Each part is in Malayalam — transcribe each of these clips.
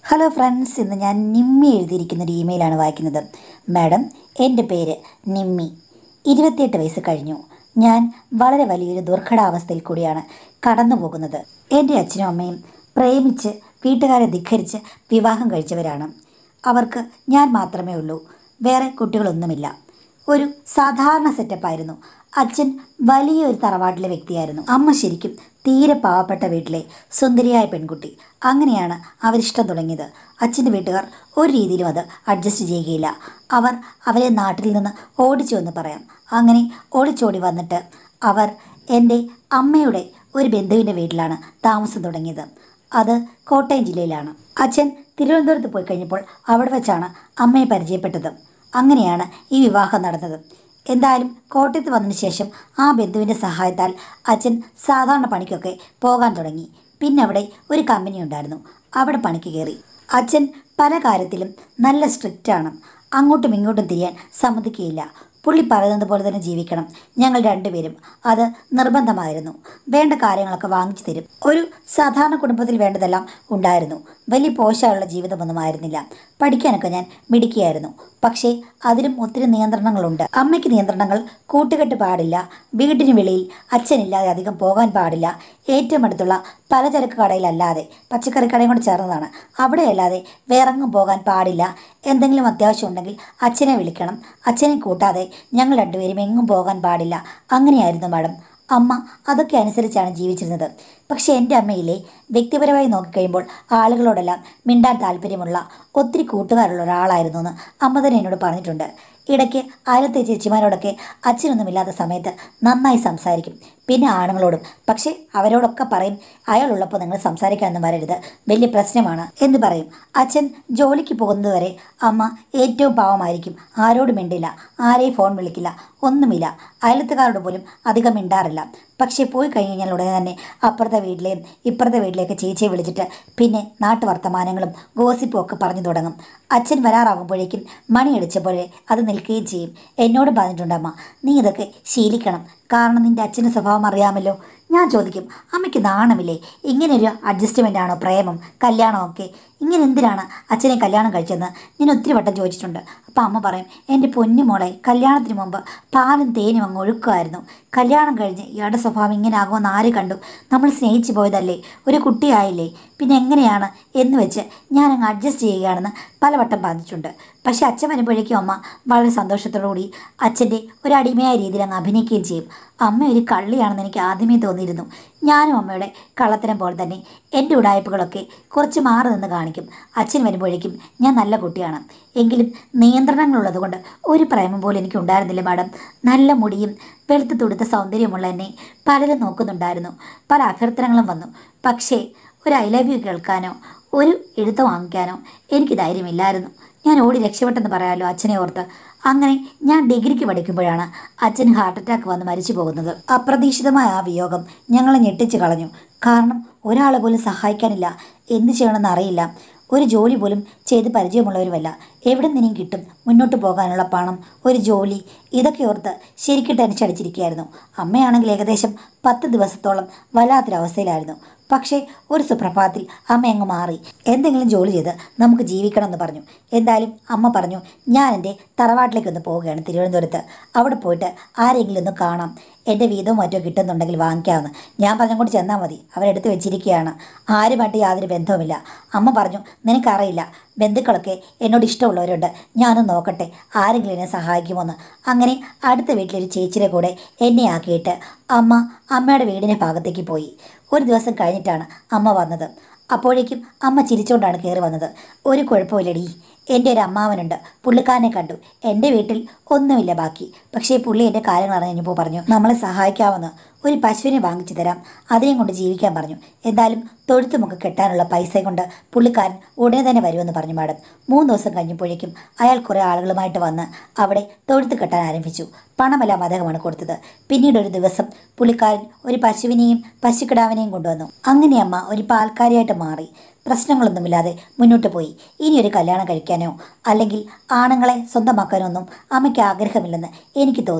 ഹലോ ഫ്രണ്ട്സ് ഇന്ന് ഞാൻ നിമ്മി എഴുതിയിരിക്കുന്ന ഒരു ഇമെയിലാണ് വായിക്കുന്നത് മാഡം എൻ്റെ പേര് നിമ്മി ഇരുപത്തിയെട്ട് വയസ്സ് കഴിഞ്ഞു ഞാൻ വളരെ വലിയൊരു ദുർഘടാവസ്ഥയിൽ കൂടിയാണ് കടന്നു പോകുന്നത് എൻ്റെ അച്ഛനും അമ്മയും പ്രേമിച്ച് വീട്ടുകാരെ ധിഖരിച്ച് വിവാഹം കഴിച്ചവരാണ് അവർക്ക് ഞാൻ മാത്രമേ ഉള്ളൂ വേറെ കുട്ടികളൊന്നുമില്ല ഒരു സാധാരണ സെറ്റപ്പായിരുന്നു അച്ഛൻ വലിയൊരു തറവാട്ടിലെ വ്യക്തിയായിരുന്നു അമ്മ ശരിക്കും തീരെ പാവപ്പെട്ട വീട്ടിലെ സുന്ദരിയായ പെൺകുട്ടി അങ്ങനെയാണ് അവരിഷ്ടം തുടങ്ങിയത് അച്ഛൻ്റെ വീട്ടുകാർ ഒരു രീതിയിലും അത് അഡ്ജസ്റ്റ് ചെയ്യുകയില്ല അവർ അവരെ നാട്ടിൽ നിന്ന് ഓടിച്ചു എന്ന് പറയാം അങ്ങനെ ഓടിച്ചോടി വന്നിട്ട് അവർ എൻ്റെ അമ്മയുടെ ഒരു ബന്ധുവിൻ്റെ വീട്ടിലാണ് താമസം തുടങ്ങിയത് അത് കോട്ടയം ജില്ലയിലാണ് അച്ഛൻ തിരുവനന്തപുരത്ത് പോയി കഴിഞ്ഞപ്പോൾ അവിടെ വെച്ചാണ് അമ്മയെ പരിചയപ്പെട്ടത് അങ്ങനെയാണ് ഈ വിവാഹം നടന്നത് എന്തായാലും കോട്ടയത്ത് വന്നതിന് ശേഷം ആ ബന്ധുവിൻ്റെ സഹായത്താൽ അച്ഛൻ സാധാരണ പണിക്കൊക്കെ പോകാൻ തുടങ്ങി പിന്നെ അവിടെ ഒരു കമ്പനി ഉണ്ടായിരുന്നു അവിടെ പണിക്ക് കയറി അച്ഛൻ പല കാര്യത്തിലും നല്ല സ്ട്രിക്റ്റാണ് അങ്ങോട്ടും ഇങ്ങോട്ടും തിരിയാൻ സമ്മതിക്കുകയില്ല പുള്ളി പറയുന്നത് പോലെ തന്നെ ജീവിക്കണം ഞങ്ങൾ രണ്ടുപേരും അത് നിർബന്ധമായിരുന്നു വേണ്ട കാര്യങ്ങളൊക്കെ വാങ്ങിച്ചു തരും ഒരു സാധാരണ കുടുംബത്തിൽ വേണ്ടതെല്ലാം ഉണ്ടായിരുന്നു വലിയ പോഷായുള്ള ജീവിതമൊന്നും ആയിരുന്നില്ല പഠിക്കാനൊക്കെ ഞാൻ മിടുക്കിയായിരുന്നു പക്ഷേ അതിലും ഒത്തിരി നിയന്ത്രണങ്ങളുണ്ട് അമ്മയ്ക്ക് നിയന്ത്രണങ്ങൾ കൂട്ടുകെട്ട് പാടില്ല വീട്ടിന് വെളിയിൽ അച്ഛനില്ലാതെ അധികം പോകാൻ പാടില്ല ഏറ്റവും അടുത്തുള്ള പലചരക്ക് കടയിലല്ലാതെ പച്ചക്കറി കടയും കൂടെ ചേർന്നതാണ് അവിടെ അല്ലാതെ വേറെങ്ങും പോകാൻ പാടില്ല എന്തെങ്കിലും അത്യാവശ്യം ഉണ്ടെങ്കിൽ അച്ഛനെ വിളിക്കണം അച്ഛനെ കൂട്ടാതെ ഞങ്ങൾ രണ്ടുപേരും എങ്ങും പോകാൻ പാടില്ല അങ്ങനെയായിരുന്നു മാഡം അമ്മ അതൊക്കെ അനുസരിച്ചാണ് ജീവിച്ചിരുന്നത് പക്ഷേ എൻ്റെ അമ്മയിലെ വ്യക്തിപരമായി നോക്കിക്കഴിയുമ്പോൾ ആളുകളോടെല്ലാം മിണ്ടാൻ താല്പര്യമുള്ള ഒത്തിരി കൂട്ടുകാരുള്ള ഒരാളായിരുന്നു എന്ന് അമ്മ തന്നെ എന്നോട് പറഞ്ഞിട്ടുണ്ട് ഇടയ്ക്ക് അയലത്തെ ചേച്ചിമാരോടൊക്കെ അച്ഛനൊന്നുമില്ലാത്ത സമയത്ത് നന്നായി സംസാരിക്കും പിന്നെ ആണുങ്ങളോടും പക്ഷേ അവരോടൊക്കെ പറയും അയാളുള്ളപ്പോൾ നിങ്ങൾ സംസാരിക്കാനൊന്നും വരരുത് വലിയ പ്രശ്നമാണ് എന്ന് പറയും അച്ഛൻ ജോലിക്ക് പോകുന്നത് വരെ അമ്മ ഏറ്റവും പാവമായിരിക്കും ആരോടും മിണ്ടില്ല ആരെയും ഫോൺ വിളിക്കില്ല ഒന്നുമില്ല അയലത്തുകാരോട് പോലും അധികം മിണ്ടാറില്ല പക്ഷേ പോയി കഴിഞ്ഞ് കഴിഞ്ഞാൽ ഉടനെ തന്നെ അപ്പുറത്തെ വീട്ടിലെയും ഇപ്പുറത്തെ വീട്ടിലേക്ക് ചേച്ചിയെ വിളിച്ചിട്ട് പിന്നെ നാട്ടു വർത്തമാനങ്ങളും ഗോസിപ്പും ഒക്കെ പറഞ്ഞു തുടങ്ങും അച്ഛൻ വരാറാകുമ്പോഴേക്കും മണിയടിച്ചപ്പോഴേ അത് നിൽക്കുകയും ചെയ്യും എന്നോട് പറഞ്ഞിട്ടുണ്ട് അമ്മ നീ ഇതൊക്കെ ശീലിക്കണം കാരണം നിൻ്റെ അച്ഛൻ്റെ സ്വഭാവം അറിയാമല്ലോ ഞാൻ ചോദിക്കും അമ്മയ്ക്ക് നാണമില്ലേ ഇങ്ങനെയൊരു അഡ്ജസ്റ്റ്മെൻ്റ് ആണോ പ്രേമം കല്യാണമൊക്കെ ഇങ്ങനെ എന്തിനാണ് അച്ഛനെ കല്യാണം കഴിച്ചതെന്ന് ഞാൻ ഒത്തിരി വട്ടം ചോദിച്ചിട്ടുണ്ട് അപ്പം അമ്മ പറയും എൻ്റെ പൊന്നു മോളെ കല്യാണത്തിന് മുമ്പ് പാലും തേനും അങ്ങ് ഒഴുക്കുമായിരുന്നു കല്യാണം കഴിഞ്ഞ് ഇയാളുടെ സ്വഭാവം ഇങ്ങനെ ആകുമെന്ന് ആര് കണ്ടു നമ്മൾ സ്നേഹിച്ചു പോയതല്ലേ ഒരു കുട്ടിയായില്ലേ പിന്നെ എങ്ങനെയാണ് എന്ന് വെച്ച് ഞാൻ അങ്ങ് അഡ്ജസ്റ്റ് ചെയ്യുകയാണെന്ന് പലവട്ടം പറഞ്ഞിട്ടുണ്ട് പക്ഷേ അച്ഛൻ വരുമ്പോഴേക്കും അമ്മ വളരെ സന്തോഷത്തോടു കൂടി അച്ഛൻ്റെ ഒരു അടിമയായ രീതിയിൽ അങ്ങ് അഭിനയിക്കുകയും ചെയ്യും അമ്മ ഒരു കള്ളിയാണെന്ന് എനിക്ക് ആദ്യമേ തോന്നിയിരുന്നു ഞാനും അമ്മയുടെ കള്ളത്തരം പോലെ തന്നെ എൻ്റെ ഉടായ്പകളൊക്കെ കുറച്ച് മാറി നിന്ന് കാണിക്കും അച്ഛൻ വരുമ്പോഴേക്കും ഞാൻ നല്ല കുട്ടിയാണ് എങ്കിലും നിയന്ത്രണങ്ങളുള്ളത് കൊണ്ട് ഒരു പ്രേമം പോലും എനിക്ക് ഉണ്ടായിരുന്നില്ല മാഡം നല്ല മുടിയും വെളുത്ത് തുടുത്ത സൗന്ദര്യമുള്ള എന്നെ പലരും നോക്കുന്നുണ്ടായിരുന്നു പല അഭ്യർത്ഥനകളും വന്നു പക്ഷേ ഒരു ഐ ലവ് യു കേൾക്കാനോ ഒരു എഴുത്ത് വാങ്ങിക്കാനോ എനിക്ക് ധൈര്യമില്ലായിരുന്നു ഞാൻ ഓടി രക്ഷപ്പെട്ടെന്ന് പറയാമല്ലോ അച്ഛനെ ഓർത്ത് അങ്ങനെ ഞാൻ ഡിഗ്രിക്ക് പഠിക്കുമ്പോഴാണ് അച്ഛൻ ഹാർട്ട് അറ്റാക്ക് വന്ന് മരിച്ചു പോകുന്നത് അപ്രതീക്ഷിതമായ ആ വിയോഗം ഞങ്ങളെ ഞെട്ടിച്ച് കളഞ്ഞു കാരണം ഒരാളെ പോലും സഹായിക്കാനില്ല എന്ത് ചെയ്യണമെന്ന് അറിയില്ല ഒരു ജോലി പോലും ചെയ്ത് പരിചയമുള്ളവരുമല്ല എവിടെ നിന്നും കിട്ടും മുന്നോട്ട് പോകാനുള്ള പണം ഒരു ജോലി ഇതൊക്കെ ഓർത്ത് ശരിക്കും ടെൻഷൻ അടിച്ചിരിക്കുകയായിരുന്നു അമ്മയാണെങ്കിൽ ഏകദേശം പത്ത് ദിവസത്തോളം വല്ലാത്തൊരവസ്ഥയിലായിരുന്നു പക്ഷേ ഒരു സുപ്രഭാതത്തിൽ അമ്മ അങ്ങ് മാറി എന്തെങ്കിലും ജോലി ചെയ്ത് നമുക്ക് ജീവിക്കണം എന്ന് പറഞ്ഞു എന്തായാലും അമ്മ പറഞ്ഞു ഞാൻ എൻ്റെ തറവാട്ടിലേക്കൊന്ന് പോവുകയാണ് തിരുവനന്തപുരത്ത് അവിടെ പോയിട്ട് ആരെങ്കിലും ഒന്ന് കാണാം എൻ്റെ വീതവും മറ്റോ കിട്ടുന്നുണ്ടെങ്കിൽ വാങ്ങിക്കാമെന്ന് ഞാൻ പറഞ്ഞങ്ങോട്ട് ചെന്നാൽ മതി അവരെടുത്ത് വെച്ചിരിക്കുകയാണ് ആരുമായിട്ട് യാതൊരു ബന്ധവുമില്ല അമ്മ പറഞ്ഞു നിനക്കറിയില്ല ബന്ധുക്കളൊക്കെ എന്നോട് ഇഷ്ടമുള്ളവരുണ്ട് ഞാനൊന്ന് നോക്കട്ടെ ആരെങ്കിലും എന്നെ സഹായിക്കുമോന്ന് അങ്ങനെ അടുത്ത വീട്ടിലൊരു ചേച്ചിയുടെ കൂടെ എന്നെ ആക്കിയിട്ട് അമ്മ അമ്മയുടെ വീടിൻ്റെ ഭാഗത്തേക്ക് പോയി ഒരു ദിവസം കഴിഞ്ഞിട്ടാണ് അമ്മ വന്നത് അപ്പോഴേക്കും അമ്മ ചിരിച്ചുകൊണ്ടാണ് കയറി വന്നത് ഒരു കുഴപ്പമില്ലടി എൻ്റെ ഒരു അമ്മാവനുണ്ട് പുള്ളിക്കാരനെ കണ്ടു എൻ്റെ വീട്ടിൽ ഒന്നുമില്ല ബാക്കി പക്ഷേ പുള്ളി എൻ്റെ കാര്യങ്ങൾ അറിഞ്ഞപ്പോൾ പറഞ്ഞു നമ്മളെ സഹായിക്കാമെന്ന് ഒരു പശുവിനെ വാങ്ങിച്ചു തരാം അതിനെയും കൊണ്ട് ജീവിക്കാൻ പറഞ്ഞു എന്തായാലും തൊഴുത്തുമൊക്കെ കെട്ടാനുള്ള പൈസ കൊണ്ട് പുള്ളിക്കാരൻ ഉടനെ തന്നെ വരുമെന്ന് പറഞ്ഞു മാഡം മൂന്ന് ദിവസം കഴിഞ്ഞപ്പോഴേക്കും അയാൾ കുറേ ആളുകളുമായിട്ട് വന്ന് അവിടെ തൊഴുത്ത് കെട്ടാൻ ആരംഭിച്ചു പണമെല്ലാം അദ്ദേഹമാണ് കൊടുത്തത് പിന്നീട് ഒരു ദിവസം പുള്ളിക്കാരൻ ഒരു പശുവിനെയും പശുക്കിടാവിനെയും കൊണ്ടുവന്നു അങ്ങനെ അമ്മ ഒരു പാൽക്കാരിയായിട്ട് മാറി പ്രശ്നങ്ങളൊന്നുമില്ലാതെ മുന്നോട്ട് പോയി ഇനി ഒരു കല്യാണം കഴിക്കാനോ അല്ലെങ്കിൽ ആണുങ്ങളെ സ്വന്തമാക്കാനോ ഒന്നും അമ്മയ്ക്ക് ആഗ്രഹമില്ലെന്ന് എനിക്ക് തോന്നി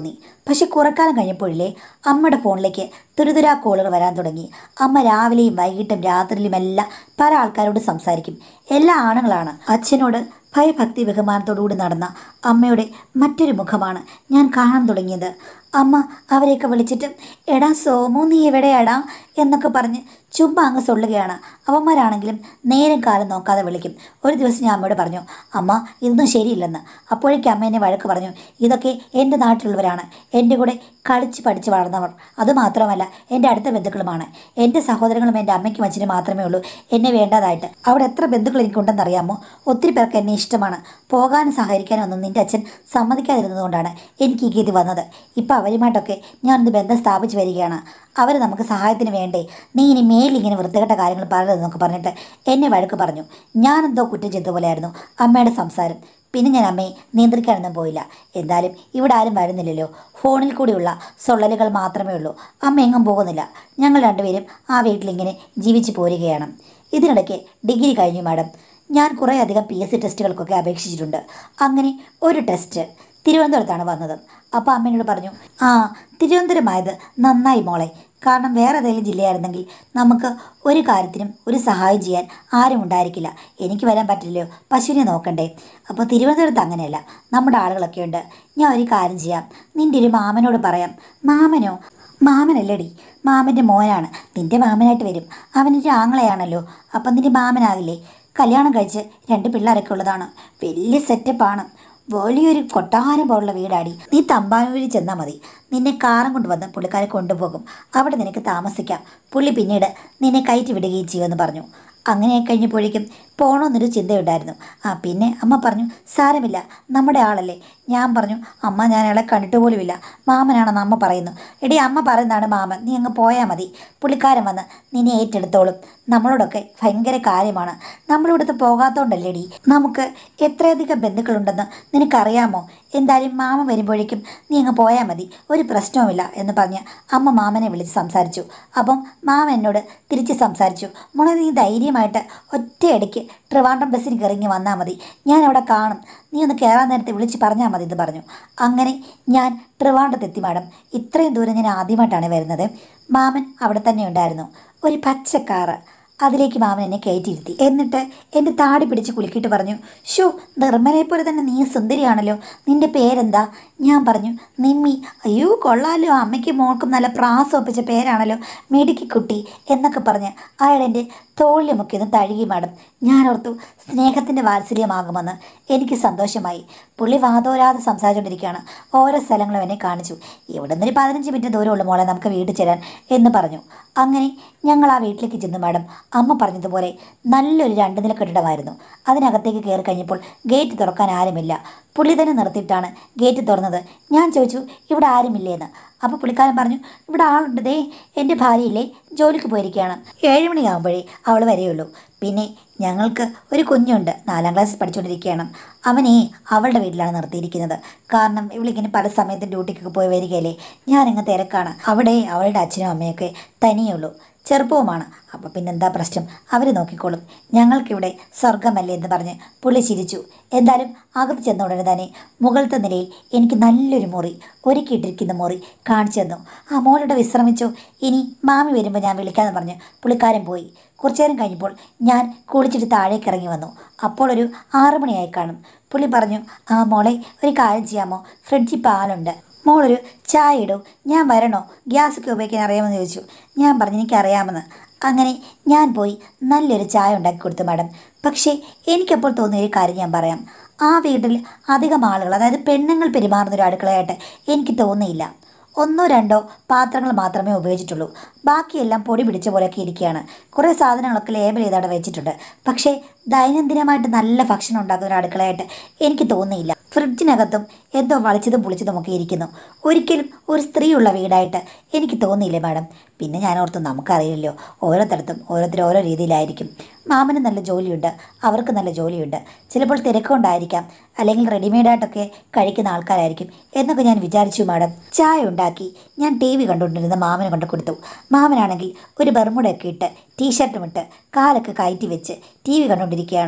പക്ഷെ കുറക്കാലം കഴിഞ്ഞപ്പോഴില്ലേ അമ്മയുടെ ഫോണിലേക്ക് തുരുതുരാ കോളുകൾ വരാൻ തുടങ്ങി അമ്മ രാവിലെയും വൈകിട്ടും രാത്രിയിലും എല്ലാം പല ആൾക്കാരോട് സംസാരിക്കും എല്ലാ ആണുങ്ങളാണ് അച്ഛനോട് ഭയഭക്തി ബഹുമാനത്തോടുകൂടി നടന്ന അമ്മയുടെ മറ്റൊരു മുഖമാണ് ഞാൻ കാണാൻ തുടങ്ങിയത് അമ്മ അവരെയൊക്കെ വിളിച്ചിട്ട് എടാ സോമു നീ എവിടെയാടാ എന്നൊക്കെ പറഞ്ഞ് ചുമ്മാ അങ്ങ് സൊള്ളുകയാണ് അവന്മാരാണെങ്കിലും നേരം കാലം നോക്കാതെ വിളിക്കും ഒരു ദിവസം ഞാൻ അമ്മയോട് പറഞ്ഞു അമ്മ ഇതൊന്നും ശരിയില്ലെന്ന് അപ്പോഴേക്കും അമ്മ എന്നെ വഴക്ക് പറഞ്ഞു ഇതൊക്കെ എൻ്റെ നാട്ടിലുള്ളവരാണ് എൻ്റെ കൂടെ കളിച്ച് പഠിച്ച് വളർന്നവർ അതുമാത്രമല്ല എൻ്റെ അടുത്ത ബന്ധുക്കളുമാണ് എൻ്റെ സഹോദരങ്ങളും എൻ്റെ അമ്മയ്ക്കും അച്ഛനും മാത്രമേ ഉള്ളൂ എന്നെ വേണ്ടതായിട്ട് അവിടെ എത്ര ബന്ധുക്കൾ എനിക്കുണ്ടെന്നറിയാമോ ഒത്തിരി പേർക്ക് എന്നെ ഇഷ്ടമാണ് പോകാനും സഹകരിക്കാനും ഒന്നും നിൻ്റെ അച്ഛൻ സമ്മതിക്കാതിരുന്നതുകൊണ്ടാണ് എനിക്ക് ഈ ഗതി വന്നത് ഇപ്പം അവരുമായിട്ടൊക്കെ ഞാനൊന്ന് ബന്ധം സ്ഥാപിച്ച് വരികയാണ് അവർ നമുക്ക് സഹായത്തിന് വേണ്ടേ നീ ഇനി മേലിൽ ഇങ്ങനെ വൃത്തികെട്ട കാര്യങ്ങൾ പറയരുതെന്നൊക്കെ പറഞ്ഞിട്ട് എന്നെ വഴക്ക് പറഞ്ഞു ഞാനെന്തോ കുറ്റം ചെയ്ത പോലെയായിരുന്നു അമ്മയുടെ സംസാരം പിന്നെ ഞാൻ അമ്മയെ നിയന്ത്രിക്കാനൊന്നും പോയില്ല എന്തായാലും ഇവിടെ ആരും വരുന്നില്ലല്ലോ ഫോണിൽ കൂടിയുള്ള സൊള്ളലുകൾ മാത്രമേ ഉള്ളൂ അമ്മ എങ്ങും പോകുന്നില്ല ഞങ്ങൾ രണ്ടുപേരും ആ വീട്ടിലിങ്ങനെ ജീവിച്ചു പോരുകയാണ് ഇതിനിടയ്ക്ക് ഡിഗ്രി കഴിഞ്ഞു മാഡം ഞാൻ കുറേ അധികം പി എസ് സി ടെസ്റ്റുകൾക്കൊക്കെ അപേക്ഷിച്ചിട്ടുണ്ട് അങ്ങനെ ഒരു ടെസ്റ്റ് തിരുവനന്തപുരത്താണ് വന്നത് അപ്പോൾ അമ്മേനോട് പറഞ്ഞു ആ തിരുവനന്തപുരമായത് നന്നായി മോളെ കാരണം വേറെ ഏതെങ്കിലും ജില്ലയായിരുന്നെങ്കിൽ നമുക്ക് ഒരു കാര്യത്തിനും ഒരു സഹായം ചെയ്യാൻ ആരും ഉണ്ടായിരിക്കില്ല എനിക്ക് വരാൻ പറ്റില്ലല്ലോ പശുവിനെ നോക്കണ്ടേ അപ്പോൾ തിരുവനന്തപുരത്ത് അങ്ങനെയല്ല നമ്മുടെ ആളുകളൊക്കെ ഉണ്ട് ഞാൻ ഒരു കാര്യം ചെയ്യാം നിൻ്റെ ഒരു മാമനോട് പറയാം മാമനോ മാമനല്ലേടി മാമൻ്റെ മോനാണ് നിൻ്റെ മാമനായിട്ട് വരും അവനൊരു ആങ്ങളെയാണല്ലോ അപ്പം നിൻ്റെ മാമനാകില്ലേ കല്യാണം കഴിച്ച് രണ്ട് പിള്ളേരൊക്കെ ഉള്ളതാണ് വലിയ സെറ്റപ്പാണ് വലിയൊരു കൊട്ടാരം പോലുള്ള വീടാടി നീ തമ്പാനൂരിൽ ചെന്നാൽ മതി നിന്നെ കാറും കൊണ്ടുവന്ന് പുള്ളിക്കാരെ കൊണ്ടുപോകും അവിടെ നിനക്ക് താമസിക്കാം പുള്ളി പിന്നീട് നിന്നെ കയറ്റി വിടുകയും ചെയ്യുമെന്ന് പറഞ്ഞു അങ്ങനെ കഴിഞ്ഞപ്പോഴേക്കും പോകണമെന്നൊരു ചിന്തയുണ്ടായിരുന്നു ആ പിന്നെ അമ്മ പറഞ്ഞു സാരമില്ല നമ്മുടെ ആളല്ലേ ഞാൻ പറഞ്ഞു അമ്മ ഞാൻ അയാളെ കണ്ടിട്ട് പോലുമില്ല മാമനാണെന്ന് അമ്മ പറയുന്നു എടി അമ്മ പറയുന്നതാണ് മാമൻ നീ അങ്ങ് പോയാൽ മതി പുള്ളിക്കാരൻ വന്ന് നിന്നെ ഏറ്റെടുത്തോളും നമ്മളോടൊക്കെ ഭയങ്കര കാര്യമാണ് നമ്മളിവിടുത്തെ പോകാത്തതുകൊണ്ടല്ലേടി നമുക്ക് എത്രയധികം ബന്ധുക്കളുണ്ടെന്ന് നിനക്കറിയാമോ എന്തായാലും മാമ വരുമ്പോഴേക്കും നീ അങ്ങ് പോയാൽ മതി ഒരു പ്രശ്നവുമില്ല എന്ന് പറഞ്ഞ് അമ്മ മാമനെ വിളിച്ച് സംസാരിച്ചു അപ്പം മാമൻ എന്നോട് തിരിച്ച് സംസാരിച്ചു മോളെ നീ ധൈര്യമായിട്ട് ഒറ്റയടിക്ക് ട്രിവാൻഡ്രം ബസ്സിന് കയറിങ്ങി വന്നാൽ മതി ഞാൻ അവിടെ കാണും നീ ഒന്ന് കയറാൻ നേരത്തെ വിളിച്ച് പറഞ്ഞാൽ മതി എന്ന് പറഞ്ഞു അങ്ങനെ ഞാൻ ട്രിവാൻഡ്രത്തെത്തി മാഡം ഇത്രയും ദൂരം ഞാൻ ആദ്യമായിട്ടാണ് വരുന്നത് മാമൻ അവിടെ തന്നെ ഉണ്ടായിരുന്നു ഒരു പച്ച കാറ് അതിലേക്ക് മാമൻ എന്നെ കയറ്റിയിരുത്തി എന്നിട്ട് എൻ്റെ താടി പിടിച്ച് കുലുക്കിയിട്ട് പറഞ്ഞു ഷോ നിർമ്മലയെ പോലെ തന്നെ നീ സുന്ദരിയാണല്ലോ നിൻ്റെ പേരെന്താ ഞാൻ പറഞ്ഞു നിമ്മി അയ്യോ കൊള്ളാലോ അമ്മയ്ക്കും മോൾക്കും നല്ല പ്രാസം ഒപ്പിച്ച പേരാണല്ലോ മിടുക്കിക്കുട്ടി എന്നൊക്കെ പറഞ്ഞ് അയാൾ എൻ്റെ തോളിലുമൊക്കെ ഒന്ന് തഴുകി മാഡം ഞാൻ ഓർത്തു സ്നേഹത്തിൻ്റെ വാത്സല്യമാകുമെന്ന് എനിക്ക് സന്തോഷമായി പുള്ളി വാതോരാതെ സംസാരിച്ചുകൊണ്ടിരിക്കുകയാണ് ഓരോ സ്ഥലങ്ങളും എന്നെ കാണിച്ചു ഇവിടെ നിന്നൊരു പതിനഞ്ച് മിനിറ്റ് ദൂരമുള്ളൂ മോളെ നമുക്ക് വീട്ടിൽ ചെല്ലാൻ എന്ന് പറഞ്ഞു അങ്ങനെ ഞങ്ങൾ ആ വീട്ടിലേക്ക് ചെന്നു മാഡം അമ്മ പറഞ്ഞതുപോലെ നല്ലൊരു രണ്ട് നില കെട്ടിടമായിരുന്നു അതിനകത്തേക്ക് കയറി കഴിഞ്ഞപ്പോൾ ഗേറ്റ് തുറക്കാൻ ആരുമില്ല പുള്ളി തന്നെ നിർത്തിയിട്ടാണ് ഗേറ്റ് തുറന്നത് ഞാൻ ചോദിച്ചു ഇവിടെ ആരുമില്ലേന്ന് അപ്പോൾ പുള്ളിക്കാരൻ പറഞ്ഞു ഇവിടെ ആളുണ്ട് ദേ എൻ്റെ ഭാര്യയില്ലേ ജോലിക്ക് പോയിരിക്കുകയാണ് ഏഴ് മണിയാകുമ്പോഴേ അവൾ വരെയുള്ളൂ പിന്നെ ഞങ്ങൾക്ക് ഒരു കുഞ്ഞുണ്ട് നാലാം ക്ലാസ്സിൽ പഠിച്ചുകൊണ്ടിരിക്കുകയാണ് അവനെ അവളുടെ വീട്ടിലാണ് നിർത്തിയിരിക്കുന്നത് കാരണം ഇവളിങ്ങനെ പല സമയത്തും ഡ്യൂട്ടിക്കൊക്കെ പോയി വരികയല്ലേ ഞാനിങ്ങ് തിരക്കാണ് അവിടെ അവളുടെ അച്ഛനും അമ്മയൊക്കെ തനിയുള്ളൂ ചെറുപ്പവുമാണ് അപ്പോൾ പിന്നെന്താ പ്രശ്നം അവർ നോക്കിക്കോളും ഞങ്ങൾക്കിവിടെ സ്വർഗമല്ലേ എന്ന് പറഞ്ഞ് പുള്ളി ചിരിച്ചു എന്തായാലും അകത്ത് ചെന്ന ഉടനെ തന്നെ മുകളിലത്തെ നിലയിൽ എനിക്ക് നല്ലൊരു മുറി ഒരുക്കിയിട്ടിരിക്കുന്ന മുറി കാണിച്ചു തന്നു ആ മോളുടെ വിശ്രമിച്ചോ ഇനി മാമി വരുമ്പോൾ ഞാൻ വിളിക്കാമെന്ന് പറഞ്ഞ് പുള്ളിക്കാരൻ പോയി കുറച്ചു നേരം കഴിഞ്ഞപ്പോൾ ഞാൻ കുളിച്ചിട്ട് താഴേക്ക് ഇറങ്ങി വന്നു അപ്പോൾ ഒരു ആറു മണിയായി കാണും പുള്ളി പറഞ്ഞു ആ മോളെ ഒരു കാര്യം ചെയ്യാമോ ഫ്രിഡ്ജിൽ പാലുണ്ട് മോളൊരു ചായ ഇടും ഞാൻ വരണോ ഗ്യാസൊക്കെ ഉപയോഗിക്കാൻ അറിയാമെന്ന് ചോദിച്ചു ഞാൻ പറഞ്ഞു എനിക്കറിയാമെന്ന് അങ്ങനെ ഞാൻ പോയി നല്ലൊരു ചായ ഉണ്ടാക്കി കൊടുത്തു മാഡം പക്ഷേ എനിക്കപ്പോൾ തോന്നിയ ഒരു കാര്യം ഞാൻ പറയാം ആ വീട്ടിൽ അധികം ആളുകൾ അതായത് പെണ്ണുങ്ങൾ പെരുമാറുന്ന ഒരു അടുക്കളയായിട്ട് എനിക്ക് തോന്നിയില്ല ഒന്നോ രണ്ടോ പാത്രങ്ങൾ മാത്രമേ ഉപയോഗിച്ചിട്ടുള്ളൂ ബാക്കിയെല്ലാം പൊടി പിടിച്ച പോലെയൊക്കെ ഇരിക്കുകയാണ് കുറേ സാധനങ്ങളൊക്കെ ലേബൽ ചെയ്ത് അവിടെ വെച്ചിട്ടുണ്ട് പക്ഷേ ദൈനംദിനമായിട്ട് നല്ല ഭക്ഷണം ഉണ്ടാക്കുന്ന ഒരു അടുക്കളയായിട്ട് എനിക്ക് തോന്നിയില്ല ഫ്രിഡ്ജിനകത്തും എന്തോ വളിച്ചതും പുളിച്ചതും ഒക്കെ ഇരിക്കുന്നു ഒരിക്കലും ഒരു സ്ത്രീയുള്ള വീടായിട്ട് എനിക്ക് തോന്നിയില്ലേ മാഡം പിന്നെ ഞാൻ ഓർത്തു നമുക്കറിയില്ലല്ലോ ഓരോരുത്തടത്തും ഓരോരുത്തർ ഓരോ രീതിയിലായിരിക്കും മാമന് നല്ല ജോലിയുണ്ട് അവർക്ക് നല്ല ജോലിയുണ്ട് ചിലപ്പോൾ തിരക്കുകൊണ്ടായിരിക്കാം അല്ലെങ്കിൽ റെഡിമെയ്ഡായിട്ടൊക്കെ കഴിക്കുന്ന ആൾക്കാരായിരിക്കും എന്നൊക്കെ ഞാൻ വിചാരിച്ചു മാഡം ചായ ഉണ്ടാക്കി ഞാൻ ടി വി കണ്ടുകൊണ്ടിരുന്ന മാമന് കൊണ്ട് കൊടുത്തു മാമനാണെങ്കിൽ ഒരു ബർമുടയൊക്കെ ഇട്ട് ടീഷർട്ടും ഇട്ട് കാലൊക്കെ കയറ്റി വെച്ച് ടി വി കണ്ടുകൊണ്ടിരിക്കുകയാണ്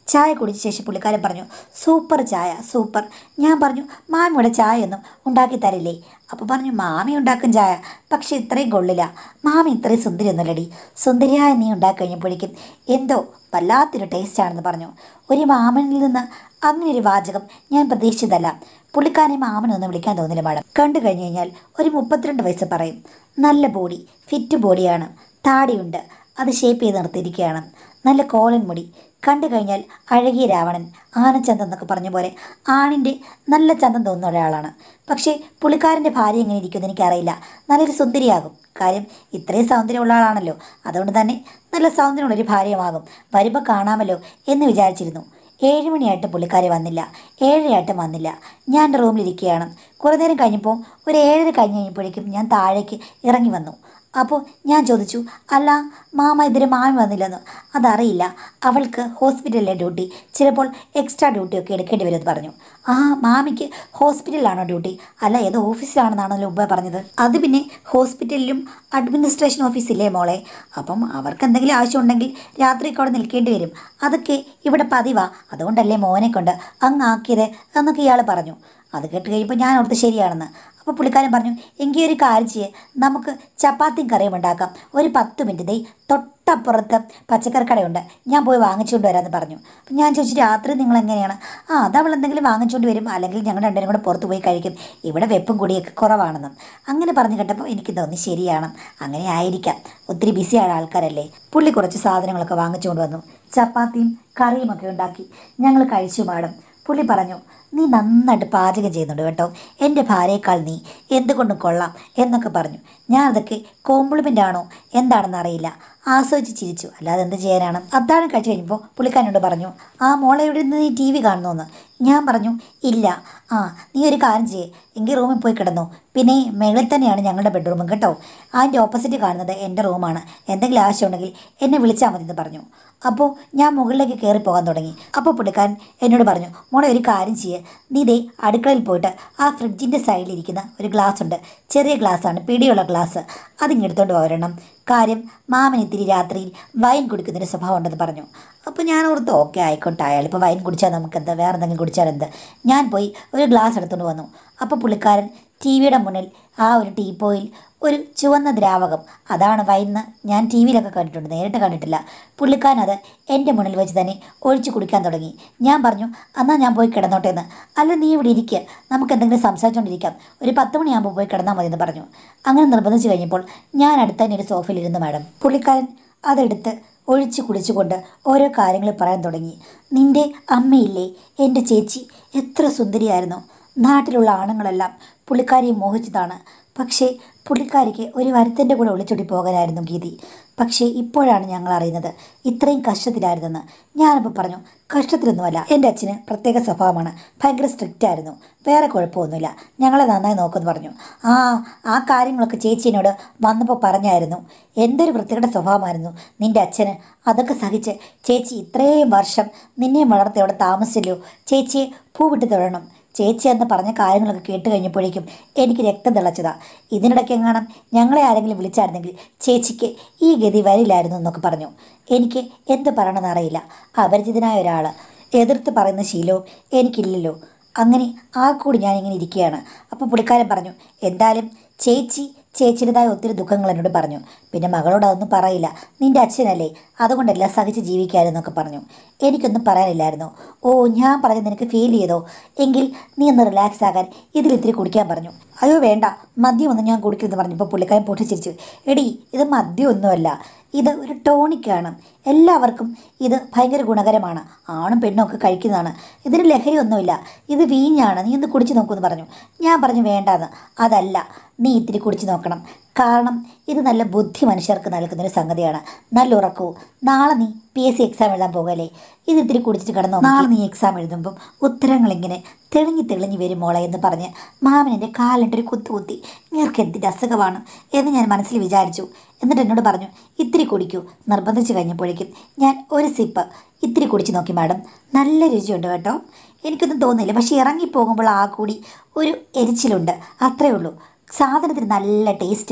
ചായ കുടിച്ച ശേഷം പുള്ളിക്കാരൻ പറഞ്ഞു സൂപ്പർ ചായ സൂപ്പർ ഞാൻ പറഞ്ഞു മാമിയുടെ ചായ ഒന്നും ഉണ്ടാക്കി തരില്ലേ അപ്പോൾ പറഞ്ഞു മാമി ഉണ്ടാക്കും ചായ പക്ഷെ ഇത്രയും കൊള്ളില്ല മാമി ഇത്രയും സുന്ദരിയൊന്നുമല്ലടി സുന്ദരിയായ നീ ഉണ്ടാക്കി കഴിഞ്ഞപ്പോഴേക്കും എന്തോ വല്ലാത്തൊരു ടേസ്റ്റാണെന്ന് പറഞ്ഞു ഒരു മാമനിൽ നിന്ന് അങ്ങനെ ഒരു വാചകം ഞാൻ പ്രതീക്ഷിച്ചതല്ല പുള്ളിക്കാരനെ മാമനൊന്നും വിളിക്കാൻ തോന്നില്ല മാഡം കണ്ടു കഴിഞ്ഞു കഴിഞ്ഞാൽ ഒരു മുപ്പത്തിരണ്ട് വയസ്സ് പറയും നല്ല ബോഡി ഫിറ്റ് ബോഡിയാണ് താടിയുണ്ട് അത് ഷേപ്പ് ചെയ്ത് നിർത്തിയിരിക്കുകയാണ് നല്ല കോലൻ മുടി കണ്ടു കഴിഞ്ഞാൽ അഴകിയ രാവണൻ ആനച്ചന്തം എന്നൊക്കെ പറഞ്ഞ പോലെ ആണിൻ്റെ നല്ല ചന്തം തോന്നുന്ന ഒരാളാണ് പക്ഷേ പുള്ളിക്കാരൻ്റെ ഭാര്യ എങ്ങനെ ഇരിക്കുമെന്ന് എനിക്കറിയില്ല നല്ലൊരു സുന്ദരിയാകും കാര്യം ഇത്രയും സൗന്ദര്യമുള്ള ആളാണല്ലോ അതുകൊണ്ട് തന്നെ നല്ല സൗന്ദര്യമുള്ളൊരു ഭാര്യമാകും വരുമ്പോൾ കാണാമല്ലോ എന്ന് വിചാരിച്ചിരുന്നു ഏഴ് മണിയായിട്ട് പുള്ളിക്കാരി വന്നില്ല ഏഴരയായിട്ടും വന്നില്ല ഞാൻ എൻ്റെ റൂമിലിരിക്കുകയാണ് കുറേ നേരം കഴിഞ്ഞപ്പോൾ ഒരു ഏഴര കഴിഞ്ഞ് കഴിഞ്ഞപ്പോഴേക്കും ഞാൻ താഴേക്ക് ഇറങ്ങി വന്നു അപ്പോൾ ഞാൻ ചോദിച്ചു അല്ല മാമ ഇതിന് മാമി വന്നില്ലെന്ന് അതറിയില്ല അവൾക്ക് ഹോസ്പിറ്റലിലെ ഡ്യൂട്ടി ചിലപ്പോൾ എക്സ്ട്രാ ഡ്യൂട്ടിയൊക്കെ എടുക്കേണ്ടി വരുമെന്ന് പറഞ്ഞു ആ മാമിക്ക് ഹോസ്പിറ്റലിലാണോ ഡ്യൂട്ടി അല്ല ഏത് ഓഫീസിലാണെന്നാണല്ലോ ഉപ്പ പറഞ്ഞത് അത് പിന്നെ ഹോസ്പിറ്റലിലും അഡ്മിനിസ്ട്രേഷൻ ഓഫീസില്ലേ മോളെ അപ്പം അവർക്ക് എന്തെങ്കിലും ആവശ്യമുണ്ടെങ്കിൽ രാത്രിയൊക്കെ അവിടെ നിൽക്കേണ്ടി വരും അതൊക്കെ ഇവിടെ പതിവാ അതുകൊണ്ടല്ലേ മോനെ കൊണ്ട് അങ്ങ് ആക്കിയത് എന്നൊക്കെ ഇയാൾ പറഞ്ഞു അത് കേട്ട് കഴിയുമ്പോൾ ഞാൻ ഓർത്ത് ശരിയാണെന്ന് അപ്പോൾ പുള്ളിക്കാരൻ പറഞ്ഞു എങ്കിൽ ഒരു കാര്യം ചെയ്യേ നമുക്ക് ചപ്പാത്തിയും കറിയും ഉണ്ടാക്കാം ഒരു പത്ത് മിനിറ്റ് ദേ തൊട്ടപ്പുറത്ത് പച്ചക്കറി കടയുണ്ട് ഞാൻ പോയി വാങ്ങിച്ചുകൊണ്ട് വരാമെന്ന് പറഞ്ഞു അപ്പം ഞാൻ ചോദിച്ചു രാത്രി നിങ്ങൾ എങ്ങനെയാണ് ആ അത് അവൾ എന്തെങ്കിലും വാങ്ങിച്ചുകൊണ്ട് വരും അല്ലെങ്കിൽ ഞങ്ങൾ രണ്ടുപേരും കൂടെ പുറത്ത് പോയി കഴിക്കും ഇവിടെ വെപ്പും കുടിയൊക്കെ കുറവാണെന്നും അങ്ങനെ പറഞ്ഞു കേട്ടപ്പോൾ എനിക്ക് തോന്നി ശരിയാണ് അങ്ങനെ ആയിരിക്കാം ഒത്തിരി ബിസിയായ ആൾക്കാരല്ലേ പുള്ളി കുറച്ച് സാധനങ്ങളൊക്കെ വാങ്ങിച്ചുകൊണ്ട് വന്നു ചപ്പാത്തിയും കറിയുമൊക്കെ ഉണ്ടാക്കി ഞങ്ങൾ കഴിച്ചു മാഡം പുള്ളി പറഞ്ഞു നീ നന്നായിട്ട് പാചകം ചെയ്യുന്നുണ്ട് കേട്ടോ എൻ്റെ ഭാര്യയേക്കാൾ നീ എന്തുകൊണ്ടും കൊള്ളാം എന്നൊക്കെ പറഞ്ഞു ഞാൻ അതൊക്കെ കോംപ്ലിമെൻ്റ് ആണോ എന്താണെന്ന് അറിയില്ല ആസ്വദിച്ച് ചിരിച്ചു അല്ലാതെ എന്ത് ചെയ്യാനാണ് അത്താഴം കഴിച്ച് കഴിഞ്ഞപ്പോൾ പുള്ളിക്കാരനോട് പറഞ്ഞു ആ മോളെ ഇവിടെ നിന്ന് നീ ടി വി കാണുന്നോന്ന് ഞാൻ പറഞ്ഞു ഇല്ല ആ നീ ഒരു കാര്യം ചെയ്യേ എങ്കിൽ റൂമിൽ പോയി കിടന്നു പിന്നെ മേളിൽ തന്നെയാണ് ഞങ്ങളുടെ ബെഡ്റൂമും കേട്ടോ അതിൻ്റെ ഓപ്പോസിറ്റ് കാണുന്നത് എൻ്റെ റൂമാണ് എന്തെങ്കിലും ആവശ്യമുണ്ടെങ്കിൽ എന്നെ വിളിച്ചാൽ മതി എന്ന് പറഞ്ഞു അപ്പോൾ ഞാൻ മുകളിലേക്ക് കയറി പോകാൻ തുടങ്ങി അപ്പോൾ പുള്ളിക്കാരൻ എന്നോട് പറഞ്ഞു മോളെ ഒരു കാര്യം ചെയ്യേ നീ ദേ അടുക്കളയിൽ പോയിട്ട് ആ ഫ്രിഡ്ജിൻ്റെ സൈഡിലിരിക്കുന്ന ഒരു ഗ്ലാസ് ഉണ്ട് ചെറിയ ഗ്ലാസ്സാണ് പിടിയുള്ള ഗ്ലാസ് അതിങ്ങെടുത്തോണ്ട് വരണം കാര്യം മാമൻ ഇത്തിരി രാത്രിയിൽ വൈൻ കുടിക്കുന്നൊരു സ്വഭാവം ഉണ്ടെന്ന് പറഞ്ഞു അപ്പോൾ ഞാൻ ഓർത്ത് ഓക്കെ ആയിക്കോട്ടെ അയാൾ ഇപ്പോൾ വൈൻ കുടിച്ചാൽ നമുക്ക് എന്താ വേറെ എന്തെങ്കിലും കുടിച്ചാൽ എന്ത് ഞാൻ പോയി ഒരു ഗ്ലാസ് എടുത്തുകൊണ്ട് വന്നു അപ്പോൾ പുള്ളിക്കാരൻ ടി വിയുടെ മുന്നിൽ ആ ഒരു ടീപ്പോയിൽ ഒരു ചുവന്ന ദ്രാവകം അതാണ് വൈന്ന് ഞാൻ ടി വിയിലൊക്കെ കണ്ടിട്ടുണ്ട് നേരിട്ട് കണ്ടിട്ടില്ല പുള്ളിക്കാരൻ അത് എൻ്റെ മുന്നിൽ വെച്ച് തന്നെ ഒഴിച്ച് കുടിക്കാൻ തുടങ്ങി ഞാൻ പറഞ്ഞു എന്നാൽ ഞാൻ പോയി കിടന്നോട്ടെ എന്ന് അല്ല നീ ഇവിടെ ഇരിക്കുക നമുക്ക് എന്തെങ്കിലും സംസാരിച്ചുകൊണ്ടിരിക്കാം ഒരു പത്ത് മണിയാകുമ്പോൾ പോയി കിടന്നാൽ മതി എന്ന് പറഞ്ഞു അങ്ങനെ നിർബന്ധിച്ച് കഴിഞ്ഞപ്പോൾ ഞാൻ അടുത്ത തന്നെ ഒരു സോഫയിലിരുന്നു മാഡം പുള്ളിക്കാരൻ അതെടുത്ത് ഒഴിച്ച് കുടിച്ചുകൊണ്ട് ഓരോ കാര്യങ്ങൾ പറയാൻ തുടങ്ങി നിൻ്റെ അമ്മയില്ലേ എൻ്റെ ചേച്ചി എത്ര സുന്ദരിയായിരുന്നു നാട്ടിലുള്ള ആണുങ്ങളെല്ലാം പുള്ളിക്കാരിയെ മോഹിച്ചതാണ് പക്ഷേ പുള്ളിക്കാരിക്ക് ഒരു വരുത്തൻ്റെ കൂടെ ഒളിച്ചോടി പോകാനായിരുന്നു ഗീതി പക്ഷേ ഇപ്പോഴാണ് ഞങ്ങൾ അറിയുന്നത് ഇത്രയും കഷ്ടത്തിലായിരുന്നെന്ന് ഞാനിപ്പോൾ പറഞ്ഞു കഷ്ടത്തിലൊന്നുമല്ല എൻ്റെ അച്ഛന് പ്രത്യേക സ്വഭാവമാണ് ഭയങ്കര സ്ട്രിക്റ്റ് ആയിരുന്നു വേറെ കുഴപ്പമൊന്നുമില്ല ഞങ്ങളെ നന്നായി നോക്കുമെന്ന് പറഞ്ഞു ആ ആ കാര്യങ്ങളൊക്കെ ചേച്ചി എന്നോട് വന്നപ്പോൾ പറഞ്ഞായിരുന്നു എന്തൊരു വൃത്തികെട്ട സ്വഭാവമായിരുന്നു നിൻ്റെ അച്ഛന് അതൊക്കെ സഹിച്ച് ചേച്ചി ഇത്രയും വർഷം നിന്നെ വളർത്തി അവിടെ താമസിച്ചല്ലോ ചേച്ചിയെ പൂവിട്ട് തൊഴണം ചേച്ചി എന്ന് പറഞ്ഞ കാര്യങ്ങളൊക്കെ കേട്ട് കഴിഞ്ഞപ്പോഴേക്കും എനിക്ക് രക്തം തിളച്ചതാ ഇതിനിടയ്ക്ക് എങ്ങാനും ഞങ്ങളെ ആരെങ്കിലും വിളിച്ചായിരുന്നെങ്കിൽ ചേച്ചിക്ക് ഈ ഗതി വരില്ലായിരുന്നു എന്നൊക്കെ പറഞ്ഞു എനിക്ക് എന്ത് പറയണമെന്ന് അറിയില്ല അപരിചിതനായ ഒരാൾ എതിർത്ത് പറയുന്ന ശീലവും എനിക്കില്ലല്ലോ അങ്ങനെ ആ കൂടി ഞാൻ ഇങ്ങനെ ഇരിക്കുകയാണ് അപ്പോൾ പുള്ളിക്കാരൻ പറഞ്ഞു എന്തായാലും ചേച്ചി ചേച്ചിയുടേതായ ഒത്തിരി ദുഃഖങ്ങൾ എന്നോട് പറഞ്ഞു പിന്നെ മകളോട് അതൊന്നും പറയില്ല നിന്റെ അച്ഛനല്ലേ അതുകൊണ്ടല്ല സഹിച്ച് ജീവിക്കാമെന്നൊക്കെ പറഞ്ഞു എനിക്കൊന്നും പറയാനില്ലായിരുന്നു ഓ ഞാൻ പറഞ്ഞത് നിനക്ക് ഫീൽ ചെയ്തോ എങ്കിൽ നീ ഒന്ന് റിലാക്സ് ആകാൻ ഇതിൽ ഇത്തിരി കുടിക്കാൻ പറഞ്ഞു അയ്യോ വേണ്ട മദ്യമൊന്നും ഞാൻ കുടിക്കില്ലെന്ന് പറഞ്ഞപ്പോൾ പുള്ളിക്കാരൻ പൊട്ടിച്ചിരിച്ചു എടി ഇത് മദ്യമൊന്നുമല്ല ഇത് ഒരു ടോണിക്കാണ് എല്ലാവർക്കും ഇത് ഭയങ്കര ഗുണകരമാണ് ആണും പെണ്ണും ഒക്കെ കഴിക്കുന്നതാണ് ഇതിന് ലഹരി ഒന്നുമില്ല ഇത് വീഞ്ഞാണ് നീ ഒന്ന് കുടിച്ച് നോക്കുമെന്ന് പറഞ്ഞു ഞാൻ പറഞ്ഞു വേണ്ടാന്ന് അതല്ല നീ ഇത്തിരി കുടിച്ച് നോക്കണം കാരണം ഇത് നല്ല ബുദ്ധി മനുഷ്യർക്ക് നൽകുന്നൊരു സംഗതിയാണ് നല്ല ഉറക്കവും നാളെ നീ പി എസ് സി എക്സാം എഴുതാൻ പോകല്ലേ ഇത് ഇത്തിരി കുടിച്ചിട്ട് കിടന്നോ നാളെ നീ എക്സാം എഴുതുമ്പം ഉത്തരങ്ങളിങ്ങനെ തെളിഞ്ഞ് തെളിഞ്ഞ് വരും മോളെ എന്ന് പറഞ്ഞ് മാമൻ എൻ്റെ കാലിട്ടൊരു കുത്തു കുത്തി ഇങ്ങർക്ക് എന്തിൻ്റെ അസുഖമാണ് എന്ന് ഞാൻ മനസ്സിൽ വിചാരിച്ചു എന്നിട്ട് എന്നോട് പറഞ്ഞു ഇത്തിരി കുടിക്കൂ നിർബന്ധിച്ച് കഴിഞ്ഞപ്പോഴേക്കും ഞാൻ ഒരു സിപ്പ് ഇത്തിരി കുടിച്ച് നോക്കി മാഡം നല്ല രുചിയുണ്ട് കേട്ടോ എനിക്കൊന്നും തോന്നില്ല പക്ഷേ ഇറങ്ങിപ്പോകുമ്പോൾ ആ കൂടി ഒരു എരിച്ചിലുണ്ട് അത്രേ ഉള്ളൂ സാധനത്തിന് നല്ല ടേസ്റ്റാണ്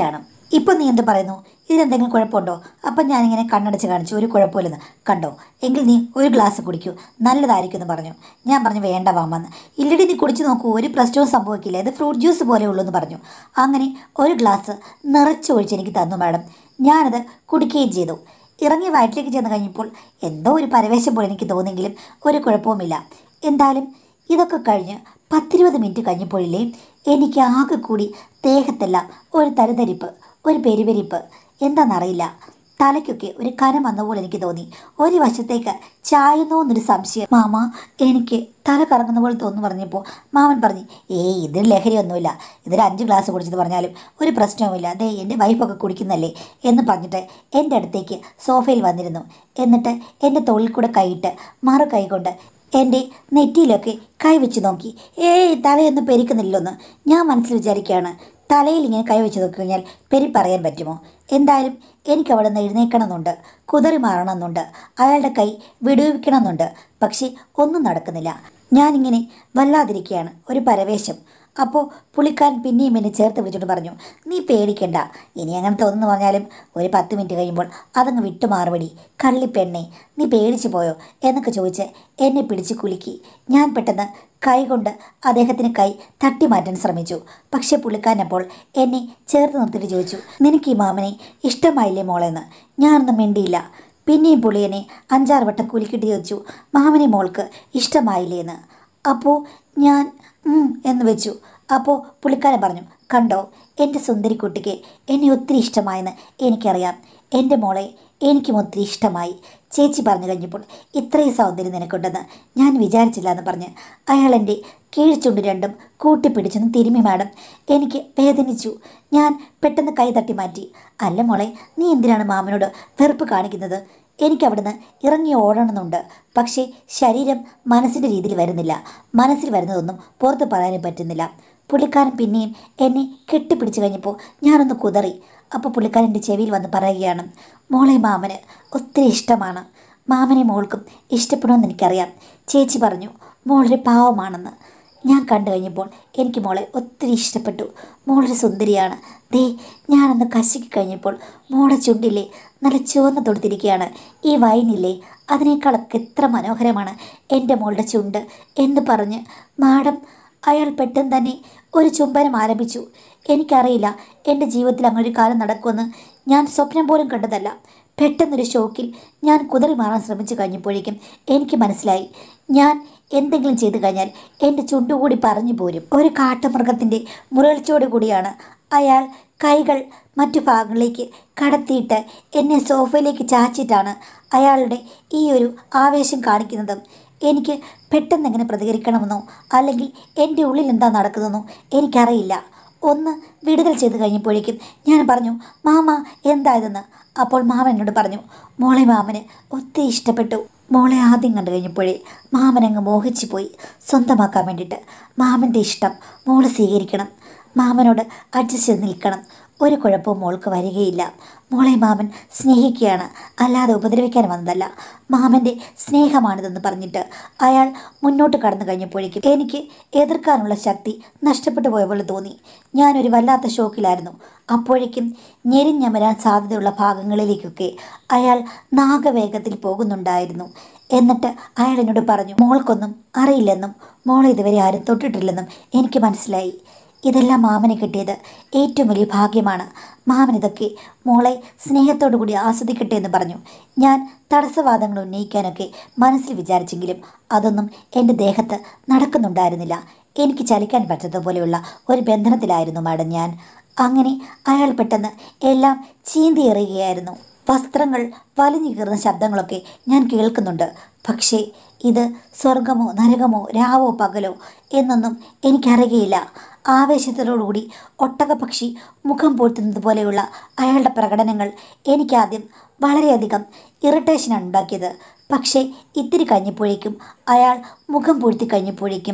ഇപ്പം നീ എന്ത് പറയുന്നു ഇതിനെന്തെങ്കിലും കുഴപ്പമുണ്ടോ അപ്പം ഞാനിങ്ങനെ കണ്ണടച്ച് കാണിച്ചു ഒരു കുഴപ്പമില്ലെന്ന് കണ്ടോ എങ്കിൽ നീ ഒരു ഗ്ലാസ് കുടിക്കൂ നല്ലതായിരിക്കും എന്ന് പറഞ്ഞു ഞാൻ പറഞ്ഞു വേണ്ട വാമെന്ന് ഇല്ലടി നീ കുടിച്ചു നോക്കൂ ഒരു പ്രശ്നവും സംഭവിക്കില്ല ഇത് ഫ്രൂട്ട് ജ്യൂസ് പോലെ ഉള്ളൂ എന്ന് പറഞ്ഞു അങ്ങനെ ഒരു ഗ്ലാസ് നിറച്ച് ഒഴിച്ച് എനിക്ക് തന്നു മാഡം ഞാനത് കുടിക്കുകയും ചെയ്തു ഇറങ്ങി വയറ്റിലേക്ക് ചെന്ന് കഴിഞ്ഞപ്പോൾ എന്തോ ഒരു പരവേശം പോലെ എനിക്ക് തോന്നിയെങ്കിലും ഒരു കുഴപ്പവുമില്ല എന്തായാലും ഇതൊക്കെ കഴിഞ്ഞ് പത്തിരുപത് മിനിറ്റ് കഴിഞ്ഞപ്പോഴില്ലേ എനിക്ക് ആകെ കൂടി ദേഹത്തെല്ലാം ഒരു തരുതരിപ്പ് ഒരു പെരുപെരിപ്പ് എന്താണെന്നറിയില്ല തലയ്ക്കൊക്കെ ഒരു കനം വന്ന പോലെ എനിക്ക് തോന്നി ഒരു വശത്തേക്ക് ചായുന്നോ എന്നൊരു സംശയം മാമ എനിക്ക് തല കറങ്ങുന്ന പോലെ തോന്നുന്നു പറഞ്ഞപ്പോൾ മാമൻ പറഞ്ഞു ഏയ് ഇതിൽ ലഹരിയൊന്നുമില്ല ഇതിൽ അഞ്ച് ഗ്ലാസ് കുടിച്ചെന്ന് പറഞ്ഞാലും ഒരു പ്രശ്നവുമില്ല ദേ എൻ്റെ വൈഫൊക്കെ കുടിക്കുന്നല്ലേ എന്ന് പറഞ്ഞിട്ട് എൻ്റെ അടുത്തേക്ക് സോഫയിൽ വന്നിരുന്നു എന്നിട്ട് എൻ്റെ തോളിൽ കൂടെ കൈയിട്ട് മറു കൈ കൊണ്ട് എൻ്റെ നെറ്റിയിലൊക്കെ കൈവച്ച് നോക്കി ഏയ് തലയൊന്നും പെരിക്കുന്നില്ലെന്ന് ഞാൻ മനസ്സിൽ വിചാരിക്കുകയാണ് തലയിൽ ഇങ്ങനെ കൈവച്ച് നോക്കി കഴിഞ്ഞാൽ പെരി പറയാൻ പറ്റുമോ എന്തായാലും എനിക്ക് അവിടെ നിന്ന് എഴുന്നേക്കണമെന്നുണ്ട് കുതറി മാറണമെന്നുണ്ട് അയാളുടെ കൈ വിടുവിക്കണമെന്നുണ്ട് പക്ഷേ ഒന്നും നടക്കുന്നില്ല ഞാനിങ്ങനെ വല്ലാതിരിക്കുകയാണ് ഒരു പരവേശം അപ്പോൾ പുള്ളിക്കാരൻ പിന്നെയും എന്നെ ചേർത്ത് വിളിച്ചോണ്ട് പറഞ്ഞു നീ പേടിക്കണ്ട ഇനി അങ്ങനെ തോന്നുന്നു പറഞ്ഞാലും ഒരു പത്ത് മിനിറ്റ് കഴിയുമ്പോൾ അതങ്ങ് വിട്ടു മാറുപടി കള്ളിപ്പെണ്ണെ നീ പേടിച്ചു പോയോ എന്നൊക്കെ ചോദിച്ച് എന്നെ പിടിച്ച് കുലുക്കി ഞാൻ പെട്ടെന്ന് കൈ കൊണ്ട് അദ്ദേഹത്തിന് കൈ തട്ടി മാറ്റാൻ ശ്രമിച്ചു പക്ഷെ പുള്ളിക്കാരൻ അപ്പോൾ എന്നെ ചേർത്ത് നിർത്തിയിട്ട് ചോദിച്ചു നിനക്ക് ഈ മാമനെ ഇഷ്ടമായില്ലേ മോളെന്ന് ഞാനൊന്നും മിണ്ടിയില്ല പിന്നെയും പുള്ളി എന്നെ അഞ്ചാറ് വട്ടം കുലുക്കിട്ട് ചോദിച്ചു മാമനെ മോൾക്ക് ഇഷ്ടമായില്ലേ എന്ന് അപ്പോൾ ഞാൻ ഉം എന്ന് വെച്ചു അപ്പോൾ പുള്ളിക്കാരൻ പറഞ്ഞു കണ്ടോ എൻ്റെ സുന്ദരിക്കുട്ടിക്ക് എന്നെ ഒത്തിരി ഇഷ്ടമായെന്ന് എനിക്കറിയാം എൻ്റെ മോളെ എനിക്കും ഒത്തിരി ഇഷ്ടമായി ചേച്ചി പറഞ്ഞു കഴിഞ്ഞപ്പോൾ ഇത്രയും സൗന്ദര്യം നിനക്കുണ്ടെന്ന് ഞാൻ വിചാരിച്ചില്ല എന്ന് പറഞ്ഞ് അയാൾ എൻ്റെ കീഴ്ചുണ്ട് രണ്ടും കൂട്ടിപ്പിടിച്ചെന്ന് തിരുമ്മി മാഡം എനിക്ക് വേദനിച്ചു ഞാൻ പെട്ടെന്ന് കൈ തട്ടി മാറ്റി അല്ല മോളെ നീ എന്തിനാണ് മാമനോട് വെറുപ്പ് കാണിക്കുന്നത് എനിക്ക് അവിടുന്ന് ഇറങ്ങി ഓടണമെന്നുണ്ട് പക്ഷേ ശരീരം മനസ്സിൻ്റെ രീതിയിൽ വരുന്നില്ല മനസ്സിൽ വരുന്നതൊന്നും പുറത്ത് പറയാനും പറ്റുന്നില്ല പുള്ളിക്കാരൻ പിന്നെയും എന്നെ കെട്ടിപ്പിടിച്ച് കഴിഞ്ഞപ്പോൾ ഞാനൊന്ന് കുതറി അപ്പോൾ പുള്ളിക്കാരൻ എൻ്റെ ചെവിയിൽ വന്ന് പറയുകയാണ് മോളെ മാമന് ഒത്തിരി ഇഷ്ടമാണ് മാമനെ മോൾക്കും ഇഷ്ടപ്പെടുമെന്ന് എനിക്കറിയാം ചേച്ചി പറഞ്ഞു മോളൊരു പാവമാണെന്ന് ഞാൻ കണ്ടു കഴിഞ്ഞപ്പോൾ എനിക്ക് മോളെ ഒത്തിരി ഇഷ്ടപ്പെട്ടു മോളൊരു സുന്ദരിയാണ് ദേ ഞാനൊന്ന് കശിക്ക് കഴിഞ്ഞപ്പോൾ മോളെ ചുണ്ടില്ലേ നല്ല ചുവന്ന് തൊടുത്തിരിക്കുകയാണ് ഈ വൈനില്ലേ അതിനേക്കാളൊക്കെ എത്ര മനോഹരമാണ് എൻ്റെ മോളുടെ ചുണ്ട് എന്ന് പറഞ്ഞ് മാഡം അയാൾ പെട്ടെന്ന് തന്നെ ഒരു ചുംബനം ആരംഭിച്ചു എനിക്കറിയില്ല എൻ്റെ ജീവിതത്തിൽ അങ്ങനെ ഒരു കാലം നടക്കുമെന്ന് ഞാൻ സ്വപ്നം പോലും കണ്ടതല്ല പെട്ടെന്നൊരു ഷോക്കിൽ ഞാൻ കുതറി മാറാൻ ശ്രമിച്ചു കഴിഞ്ഞപ്പോഴേക്കും എനിക്ക് മനസ്സിലായി ഞാൻ എന്തെങ്കിലും ചെയ്തു കഴിഞ്ഞാൽ എൻ്റെ ചുണ്ടുകൂടി പറഞ്ഞു പോരും ഒരു കാട്ടുമൃഗത്തിൻ്റെ മുരൾച്ചയോടു കൂടിയാണ് അയാൾ കൈകൾ മറ്റു ഭാഗങ്ങളിലേക്ക് കടത്തിയിട്ട് എന്നെ സോഫയിലേക്ക് ചാച്ചിട്ടാണ് അയാളുടെ ഈ ഒരു ആവേശം കാണിക്കുന്നത് എനിക്ക് പെട്ടെന്ന് എങ്ങനെ പ്രതികരിക്കണമെന്നോ അല്ലെങ്കിൽ എൻ്റെ ഉള്ളിൽ എന്താ നടക്കുന്നതെന്നോ എനിക്കറിയില്ല ഒന്ന് വിടുതൽ ചെയ്ത് കഴിഞ്ഞപ്പോഴേക്കും ഞാൻ പറഞ്ഞു മാമ എന്തായതെന്ന് അപ്പോൾ മാമൻ എന്നോട് പറഞ്ഞു മോളെ മാമന് ഒത്തിരി ഇഷ്ടപ്പെട്ടു മോളെ ആദ്യം കണ്ടു കഴിഞ്ഞപ്പോഴേ മാമൻ അങ്ങ് മോഹിച്ചു പോയി സ്വന്തമാക്കാൻ വേണ്ടിയിട്ട് മാമൻ്റെ ഇഷ്ടം മോള് സ്വീകരിക്കണം മാമനോട് അഡ്ജസ്റ്റ് ചെയ്ത് നിൽക്കണം ഒരു കുഴപ്പവും മോൾക്ക് വരികയില്ല മോളെ മാമൻ സ്നേഹിക്കുകയാണ് അല്ലാതെ ഉപദ്രവിക്കാൻ വന്നതല്ല മാമൻ്റെ സ്നേഹമാണിതെന്ന് പറഞ്ഞിട്ട് അയാൾ മുന്നോട്ട് കടന്നു കഴിഞ്ഞപ്പോഴേക്കും എനിക്ക് എതിർക്കാനുള്ള ശക്തി നഷ്ടപ്പെട്ടു പോയ പോലെ തോന്നി ഞാനൊരു വല്ലാത്ത ഷോക്കിലായിരുന്നു അപ്പോഴേക്കും ഞെരിഞ്ഞമരാൻ സാധ്യതയുള്ള ഭാഗങ്ങളിലേക്കൊക്കെ അയാൾ നാഗവേഗത്തിൽ പോകുന്നുണ്ടായിരുന്നു എന്നിട്ട് അയാൾ എന്നോട് പറഞ്ഞു മോൾക്കൊന്നും അറിയില്ലെന്നും മോളെ ഇതുവരെ ആരും തൊട്ടിട്ടില്ലെന്നും എനിക്ക് മനസ്സിലായി ഇതെല്ലാം മാമന് കിട്ടിയത് ഏറ്റവും വലിയ ഭാഗ്യമാണ് മാമൻ ഇതൊക്കെ മോളെ സ്നേഹത്തോടു കൂടി ആസ്വദിക്കട്ടെ എന്ന് പറഞ്ഞു ഞാൻ തടസ്സവാദങ്ങൾ ഉന്നയിക്കാനൊക്കെ മനസ്സിൽ വിചാരിച്ചെങ്കിലും അതൊന്നും എൻ്റെ ദേഹത്ത് നടക്കുന്നുണ്ടായിരുന്നില്ല എനിക്ക് ചലിക്കാൻ പറ്റാത്ത പോലെയുള്ള ഒരു ബന്ധനത്തിലായിരുന്നു മാഡം ഞാൻ അങ്ങനെ അയാൾ പെട്ടെന്ന് എല്ലാം ചീന്തി എറിയുകയായിരുന്നു വസ്ത്രങ്ങൾ വലിഞ്ഞു കീറുന്ന ശബ്ദങ്ങളൊക്കെ ഞാൻ കേൾക്കുന്നുണ്ട് പക്ഷേ ഇത് സ്വർഗമോ നരകമോ രാവോ പകലോ എന്നൊന്നും എനിക്കറിയുകയില്ല ആവേശത്തോടുകൂടി ഒട്ടകപക്ഷി മുഖം പോറ്റുന്നത് പോലെയുള്ള അയാളുടെ പ്രകടനങ്ങൾ എനിക്കാദ്യം വളരെയധികം ഇറിറ്റേഷനാണ് ഉണ്ടാക്കിയത് പക്ഷേ ഇത്തിരി കഴിഞ്ഞപ്പോഴേക്കും അയാൾ മുഖം പൂഴ്ത്തി കഴിഞ്ഞപ്പോഴേക്കും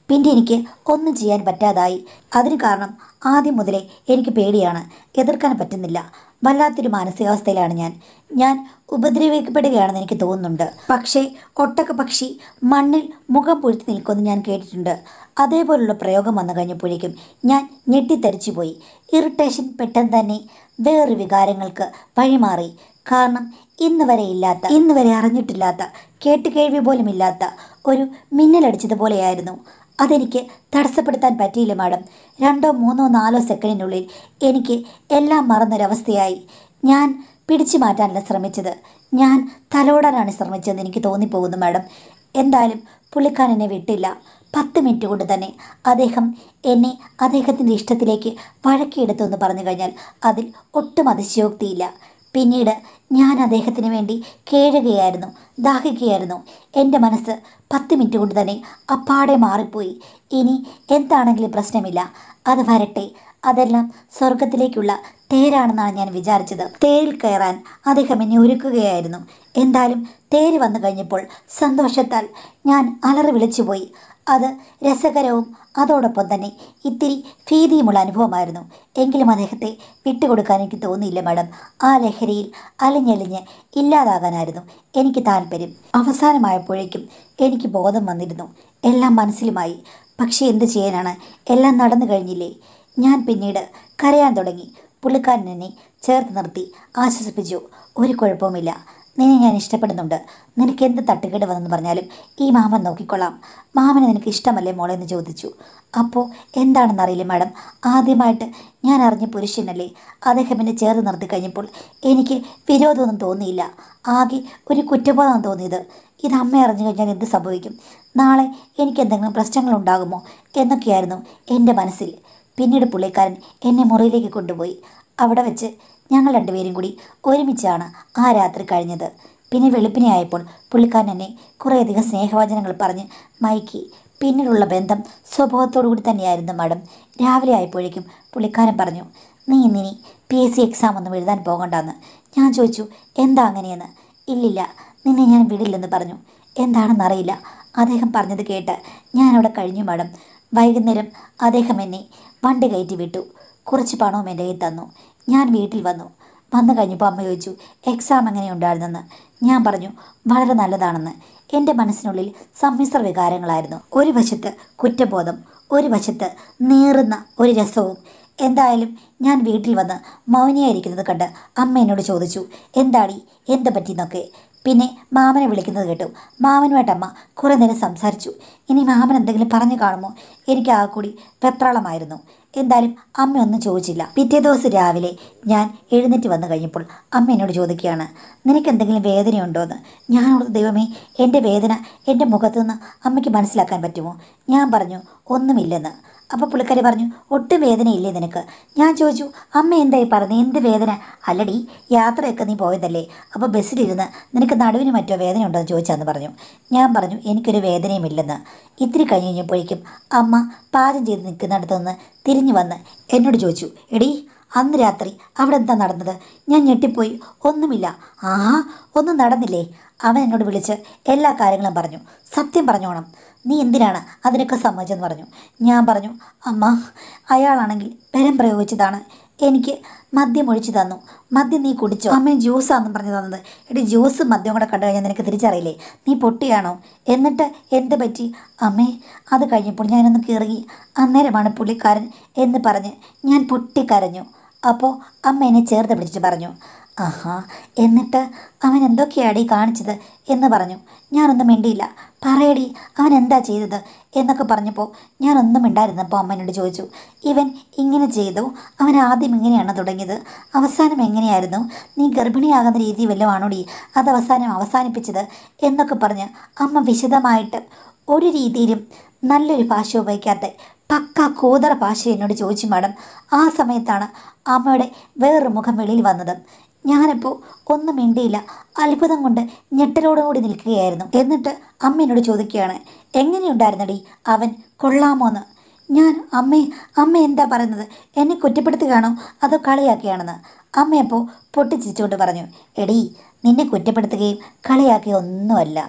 പിന്നെ എനിക്ക് ഒന്നും ചെയ്യാൻ പറ്റാതായി അതിന് കാരണം ആദ്യം മുതലേ എനിക്ക് പേടിയാണ് എതിർക്കാൻ പറ്റുന്നില്ല വല്ലാത്തൊരു മാനസികാവസ്ഥയിലാണ് ഞാൻ ഞാൻ ഉപദ്രവിക്കപ്പെടുകയാണെന്ന് എനിക്ക് തോന്നുന്നുണ്ട് പക്ഷേ ഒട്ടക പക്ഷി മണ്ണിൽ മുഖം പൊഴുത്തി നിൽക്കുമെന്ന് ഞാൻ കേട്ടിട്ടുണ്ട് അതേപോലുള്ള പ്രയോഗം വന്നു കഴിഞ്ഞപ്പോഴേക്കും ഞാൻ ഞെട്ടിത്തരിച്ചു പോയി ഇറിറ്റേഷൻ പെട്ടെന്ന് തന്നെ വേറൊരു വികാരങ്ങൾക്ക് വഴിമാറി കാരണം ഇന്ന് വരെ ഇല്ലാത്ത ഇന്ന് വരെ അറിഞ്ഞിട്ടില്ലാത്ത കേട്ടുകേൾവി പോലും ഇല്ലാത്ത ഒരു മിന്നലടിച്ചതുപോലെയായിരുന്നു അതെനിക്ക് തടസ്സപ്പെടുത്താൻ പറ്റിയില്ല മാഡം രണ്ടോ മൂന്നോ നാലോ സെക്കൻഡിനുള്ളിൽ എനിക്ക് എല്ലാം മറന്നൊരവസ്ഥയായി ഞാൻ പിടിച്ചു മാറ്റാനല്ല ശ്രമിച്ചത് ഞാൻ തലോടാനാണ് ശ്രമിച്ചതെന്ന് എനിക്ക് തോന്നിപ്പോകുന്നു മാഡം എന്തായാലും പുള്ളിക്കാരൻ എന്നെ വിട്ടില്ല പത്ത് മിനിറ്റ് കൊണ്ട് തന്നെ അദ്ദേഹം എന്നെ അദ്ദേഹത്തിൻ്റെ ഇഷ്ടത്തിലേക്ക് വഴക്കിയെടുത്തു എന്ന് പറഞ്ഞു കഴിഞ്ഞാൽ അതിൽ ഒട്ടും അതിശയോക്തിയില്ല പിന്നീട് ഞാൻ അദ്ദേഹത്തിന് വേണ്ടി കേഴുകയായിരുന്നു ദാഹിക്കുകയായിരുന്നു എൻ്റെ മനസ്സ് പത്ത് മിനിറ്റ് കൊണ്ട് തന്നെ അപ്പാടെ മാറിപ്പോയി ഇനി എന്താണെങ്കിലും പ്രശ്നമില്ല അത് വരട്ടെ അതെല്ലാം സ്വർഗത്തിലേക്കുള്ള തേരാണെന്നാണ് ഞാൻ വിചാരിച്ചത് തേരിൽ കയറാൻ അദ്ദേഹം എന്നെ ഒരുക്കുകയായിരുന്നു എന്തായാലും തേര് വന്നു കഴിഞ്ഞപ്പോൾ സന്തോഷത്താൽ ഞാൻ അലറി വിളിച്ചുപോയി അത് രസകരവും അതോടൊപ്പം തന്നെ ഇത്തിരി ഭീതിയുമുള്ള അനുഭവമായിരുന്നു എങ്കിലും അദ്ദേഹത്തെ വിട്ടുകൊടുക്കാൻ എനിക്ക് തോന്നിയില്ല മാഡം ആ ലഹരിയിൽ അലിഞ്ഞലിഞ്ഞ് ഇല്ലാതാകാനായിരുന്നു എനിക്ക് താല്പര്യം അവസാനമായപ്പോഴേക്കും എനിക്ക് ബോധം വന്നിരുന്നു എല്ലാം മനസ്സിലുമായി പക്ഷേ എന്ത് ചെയ്യാനാണ് എല്ലാം നടന്നു കഴിഞ്ഞില്ലേ ഞാൻ പിന്നീട് കരയാൻ തുടങ്ങി പുള്ളിക്കാരൻ എന്നെ ചേർത്ത് നിർത്തി ആശ്വസിപ്പിച്ചു ഒരു കുഴപ്പവുമില്ല നിന്നെ ഞാൻ ഇഷ്ടപ്പെടുന്നുണ്ട് നിനക്ക് എന്ത് തട്ടുകേട് വന്നെന്ന് പറഞ്ഞാലും ഈ മാമൻ നോക്കിക്കൊള്ളാം മാമനെ നിനക്ക് ഇഷ്ടമല്ലേ മോളെ എന്ന് ചോദിച്ചു അപ്പോൾ എന്താണെന്നറിയില്ല മാഡം ആദ്യമായിട്ട് ഞാൻ അറിഞ്ഞ പുരുഷനല്ലേ അദ്ദേഹം എന്നെ ചേർത്ത് നിർത്തി കഴിഞ്ഞപ്പോൾ എനിക്ക് വിരോധമൊന്നും തോന്നിയില്ല ആകെ ഒരു കുറ്റബോധം തോന്നിയത് ഇത് അമ്മ അറിഞ്ഞു കഴിഞ്ഞാൽ എന്ത് സംഭവിക്കും നാളെ എനിക്ക് എന്തെങ്കിലും പ്രശ്നങ്ങൾ ഉണ്ടാകുമോ എന്നൊക്കെയായിരുന്നു എൻ്റെ മനസ്സിൽ പിന്നീട് പുള്ളിക്കാരൻ എന്നെ മുറിയിലേക്ക് കൊണ്ടുപോയി അവിടെ വെച്ച് ഞങ്ങൾ രണ്ടുപേരും കൂടി ഒരുമിച്ചാണ് ആ രാത്രി കഴിഞ്ഞത് പിന്നെ വെളുപ്പിനെ ആയപ്പോൾ പുള്ളിക്കാരൻ എന്നെ കുറേയധികം സ്നേഹവചനങ്ങൾ പറഞ്ഞ് മയക്കി പിന്നീടുള്ള ബന്ധം സ്വഭാവത്തോടു കൂടി തന്നെയായിരുന്നു മാഡം രാവിലെ ആയപ്പോഴേക്കും പുള്ളിക്കാരൻ പറഞ്ഞു നീ ഇന്നിനി പി എസ് സി എക്സാം ഒന്നും എഴുതാൻ പോകണ്ടെന്ന് ഞാൻ ചോദിച്ചു എന്താ അങ്ങനെയെന്ന് ഇല്ലില്ല നിന്നെ ഞാൻ വിടില്ലെന്ന് പറഞ്ഞു എന്താണെന്നറിയില്ല അദ്ദേഹം പറഞ്ഞത് കേട്ട് ഞാൻ അവിടെ കഴിഞ്ഞു മാഡം വൈകുന്നേരം അദ്ദേഹം എന്നെ വണ്ടി കയറ്റി വിട്ടു കുറച്ച് പണവും എൻ്റെ കയ്യിൽ തന്നു ഞാൻ വീട്ടിൽ വന്നു വന്നു കഴിഞ്ഞപ്പോൾ അമ്മ ചോദിച്ചു എക്സാം എങ്ങനെയുണ്ടായിരുന്നെന്ന് ഞാൻ പറഞ്ഞു വളരെ നല്ലതാണെന്ന് എൻ്റെ മനസ്സിനുള്ളിൽ സമ്മിശ്ര വികാരങ്ങളായിരുന്നു ഒരു വശത്ത് കുറ്റബോധം ഒരു വശത്ത് നീറുന്ന ഒരു രസവും എന്തായാലും ഞാൻ വീട്ടിൽ വന്ന് മൗനിയായിരിക്കുന്നത് കണ്ട് അമ്മ എന്നോട് ചോദിച്ചു എന്താടി എന്ത് പറ്റിയെന്നൊക്കെ പിന്നെ മാമനെ വിളിക്കുന്നത് കേട്ടു മാമനുമായിട്ട് അമ്മ കുറേ നേരം സംസാരിച്ചു ഇനി മാമൻ എന്തെങ്കിലും പറഞ്ഞു കാണുമോ എനിക്ക് ആ കൂടി വെപ്രാളമായിരുന്നു എന്തായാലും അമ്മ ഒന്നും ചോദിച്ചില്ല പിറ്റേ ദിവസം രാവിലെ ഞാൻ എഴുന്നേറ്റ് വന്നു കഴിഞ്ഞപ്പോൾ അമ്മ എന്നോട് ചോദിക്കുകയാണ് നിനക്ക് എന്തെങ്കിലും വേദനയുണ്ടോ എന്ന് ഞാൻ ഓർത്ത് ദൈവമേ എൻ്റെ വേദന എൻ്റെ മുഖത്തു നിന്ന് അമ്മയ്ക്ക് മനസ്സിലാക്കാൻ പറ്റുമോ ഞാൻ പറഞ്ഞു ഒന്നുമില്ലെന്ന് അപ്പോൾ പുള്ളിക്കാരി പറഞ്ഞു ഒട്ടും വേദനയില്ലേ നിനക്ക് ഞാൻ ചോദിച്ചു അമ്മ എന്തായി പറഞ്ഞത് എന്ത് വേദന അല്ലടി യാത്രയൊക്കെ നീ പോയതല്ലേ അപ്പോൾ ബസ്സിലിരുന്ന് നിനക്ക് നടുവിന് മറ്റോ വേദന ഉണ്ടോ എന്ന് ചോദിച്ചാന്ന് പറഞ്ഞു ഞാൻ പറഞ്ഞു എനിക്കൊരു വേദനയുമില്ലെന്ന് ഇത്തിരി കഴിഞ്ഞ് കഴിഞ്ഞപ്പോഴേക്കും അമ്മ പാചകം ചെയ്ത് നിൽക്കുന്നിടത്തു നിന്ന് തിരിഞ്ഞു വന്ന് എന്നോട് ചോദിച്ചു എടീ അന്ന് രാത്രി അവിടെ എന്താ നടന്നത് ഞാൻ ഞെട്ടിപ്പോയി ഒന്നുമില്ല ആഹാ ഒന്നും നടന്നില്ലേ അവൻ എന്നോട് വിളിച്ച് എല്ലാ കാര്യങ്ങളും പറഞ്ഞു സത്യം പറഞ്ഞോണം നീ എന്തിനാണ് അതിനൊക്കെ സമ്മതിച്ചെന്ന് പറഞ്ഞു ഞാൻ പറഞ്ഞു അമ്മ അയാളാണെങ്കിൽ ബലം പ്രയോഗിച്ചതാണ് എനിക്ക് മദ്യം ഒഴിച്ചു തന്നു മദ്യം നീ കുടിച്ചോ അമ്മ ജ്യൂസാന്നും പറഞ്ഞു തന്നത് എടി ജ്യൂസ് മദ്യം കൂടെ കണ്ടു കഴിഞ്ഞാൽ നിനക്ക് തിരിച്ചറിയില്ലേ നീ പൊട്ടിയാണോ എന്നിട്ട് എന്ത് പറ്റി അമ്മേ അത് കഴിഞ്ഞപ്പോൾ ഞാനൊന്ന് കീറുകി അന്നേരമാണ് പുള്ളിക്കാരൻ എന്ന് പറഞ്ഞ് ഞാൻ പൊട്ടിക്കരഞ്ഞു അപ്പോൾ അമ്മ എന്നെ ചേർത്ത് പിടിച്ചിട്ട് പറഞ്ഞു ആഹാ എന്നിട്ട് അവൻ എന്തൊക്കെയാടി കാണിച്ചത് എന്ന് പറഞ്ഞു ഞാനൊന്നും മിണ്ടിയില്ല പറയടി അവൻ എന്താ ചെയ്തത് എന്നൊക്കെ പറഞ്ഞപ്പോൾ ഞാനൊന്നും മിണ്ടായിരുന്നപ്പോൾ അമ്മ എന്നോട് ചോദിച്ചു ഇവൻ ഇങ്ങനെ ചെയ്തു അവൻ ആദ്യം ഇങ്ങനെയാണ് തുടങ്ങിയത് അവസാനം എങ്ങനെയായിരുന്നു നീ ഗർഭിണിയാകുന്ന രീതി വല്ലതും ആണോടി അത് അവസാനം അവസാനിപ്പിച്ചത് എന്നൊക്കെ പറഞ്ഞ് അമ്മ വിശദമായിട്ട് ഒരു രീതിയിലും നല്ലൊരു ഭാഷ ഉപയോഗിക്കാത്ത പക്ക കൂതറ ഭാഷ എന്നോട് ചോദിച്ചു മാഡം ആ സമയത്താണ് അമ്മയുടെ വേറൊരു മുഖം വെളിയിൽ വന്നത് ഞാനപ്പോൾ ഒന്നും മിണ്ടിയില്ല അത്ഭുതം കൊണ്ട് ഞെട്ടലോടുകൂടി നിൽക്കുകയായിരുന്നു എന്നിട്ട് അമ്മ എന്നോട് ചോദിക്കുകയാണ് എങ്ങനെയുണ്ടായിരുന്നടി അവൻ കൊള്ളാമോന്ന് ഞാൻ അമ്മേ അമ്മ എന്താ പറയുന്നത് എന്നെ കുറ്റപ്പെടുത്തുകയാണോ അതോ കളിയാക്കുകയാണെന്ന് അമ്മയപ്പോൾ പൊട്ടിച്ചിരിച്ചുകൊണ്ട് പറഞ്ഞു എടീ നിന്നെ കുറ്റപ്പെടുത്തുകയും കളിയാക്കുകയോ ഒന്നുമല്ല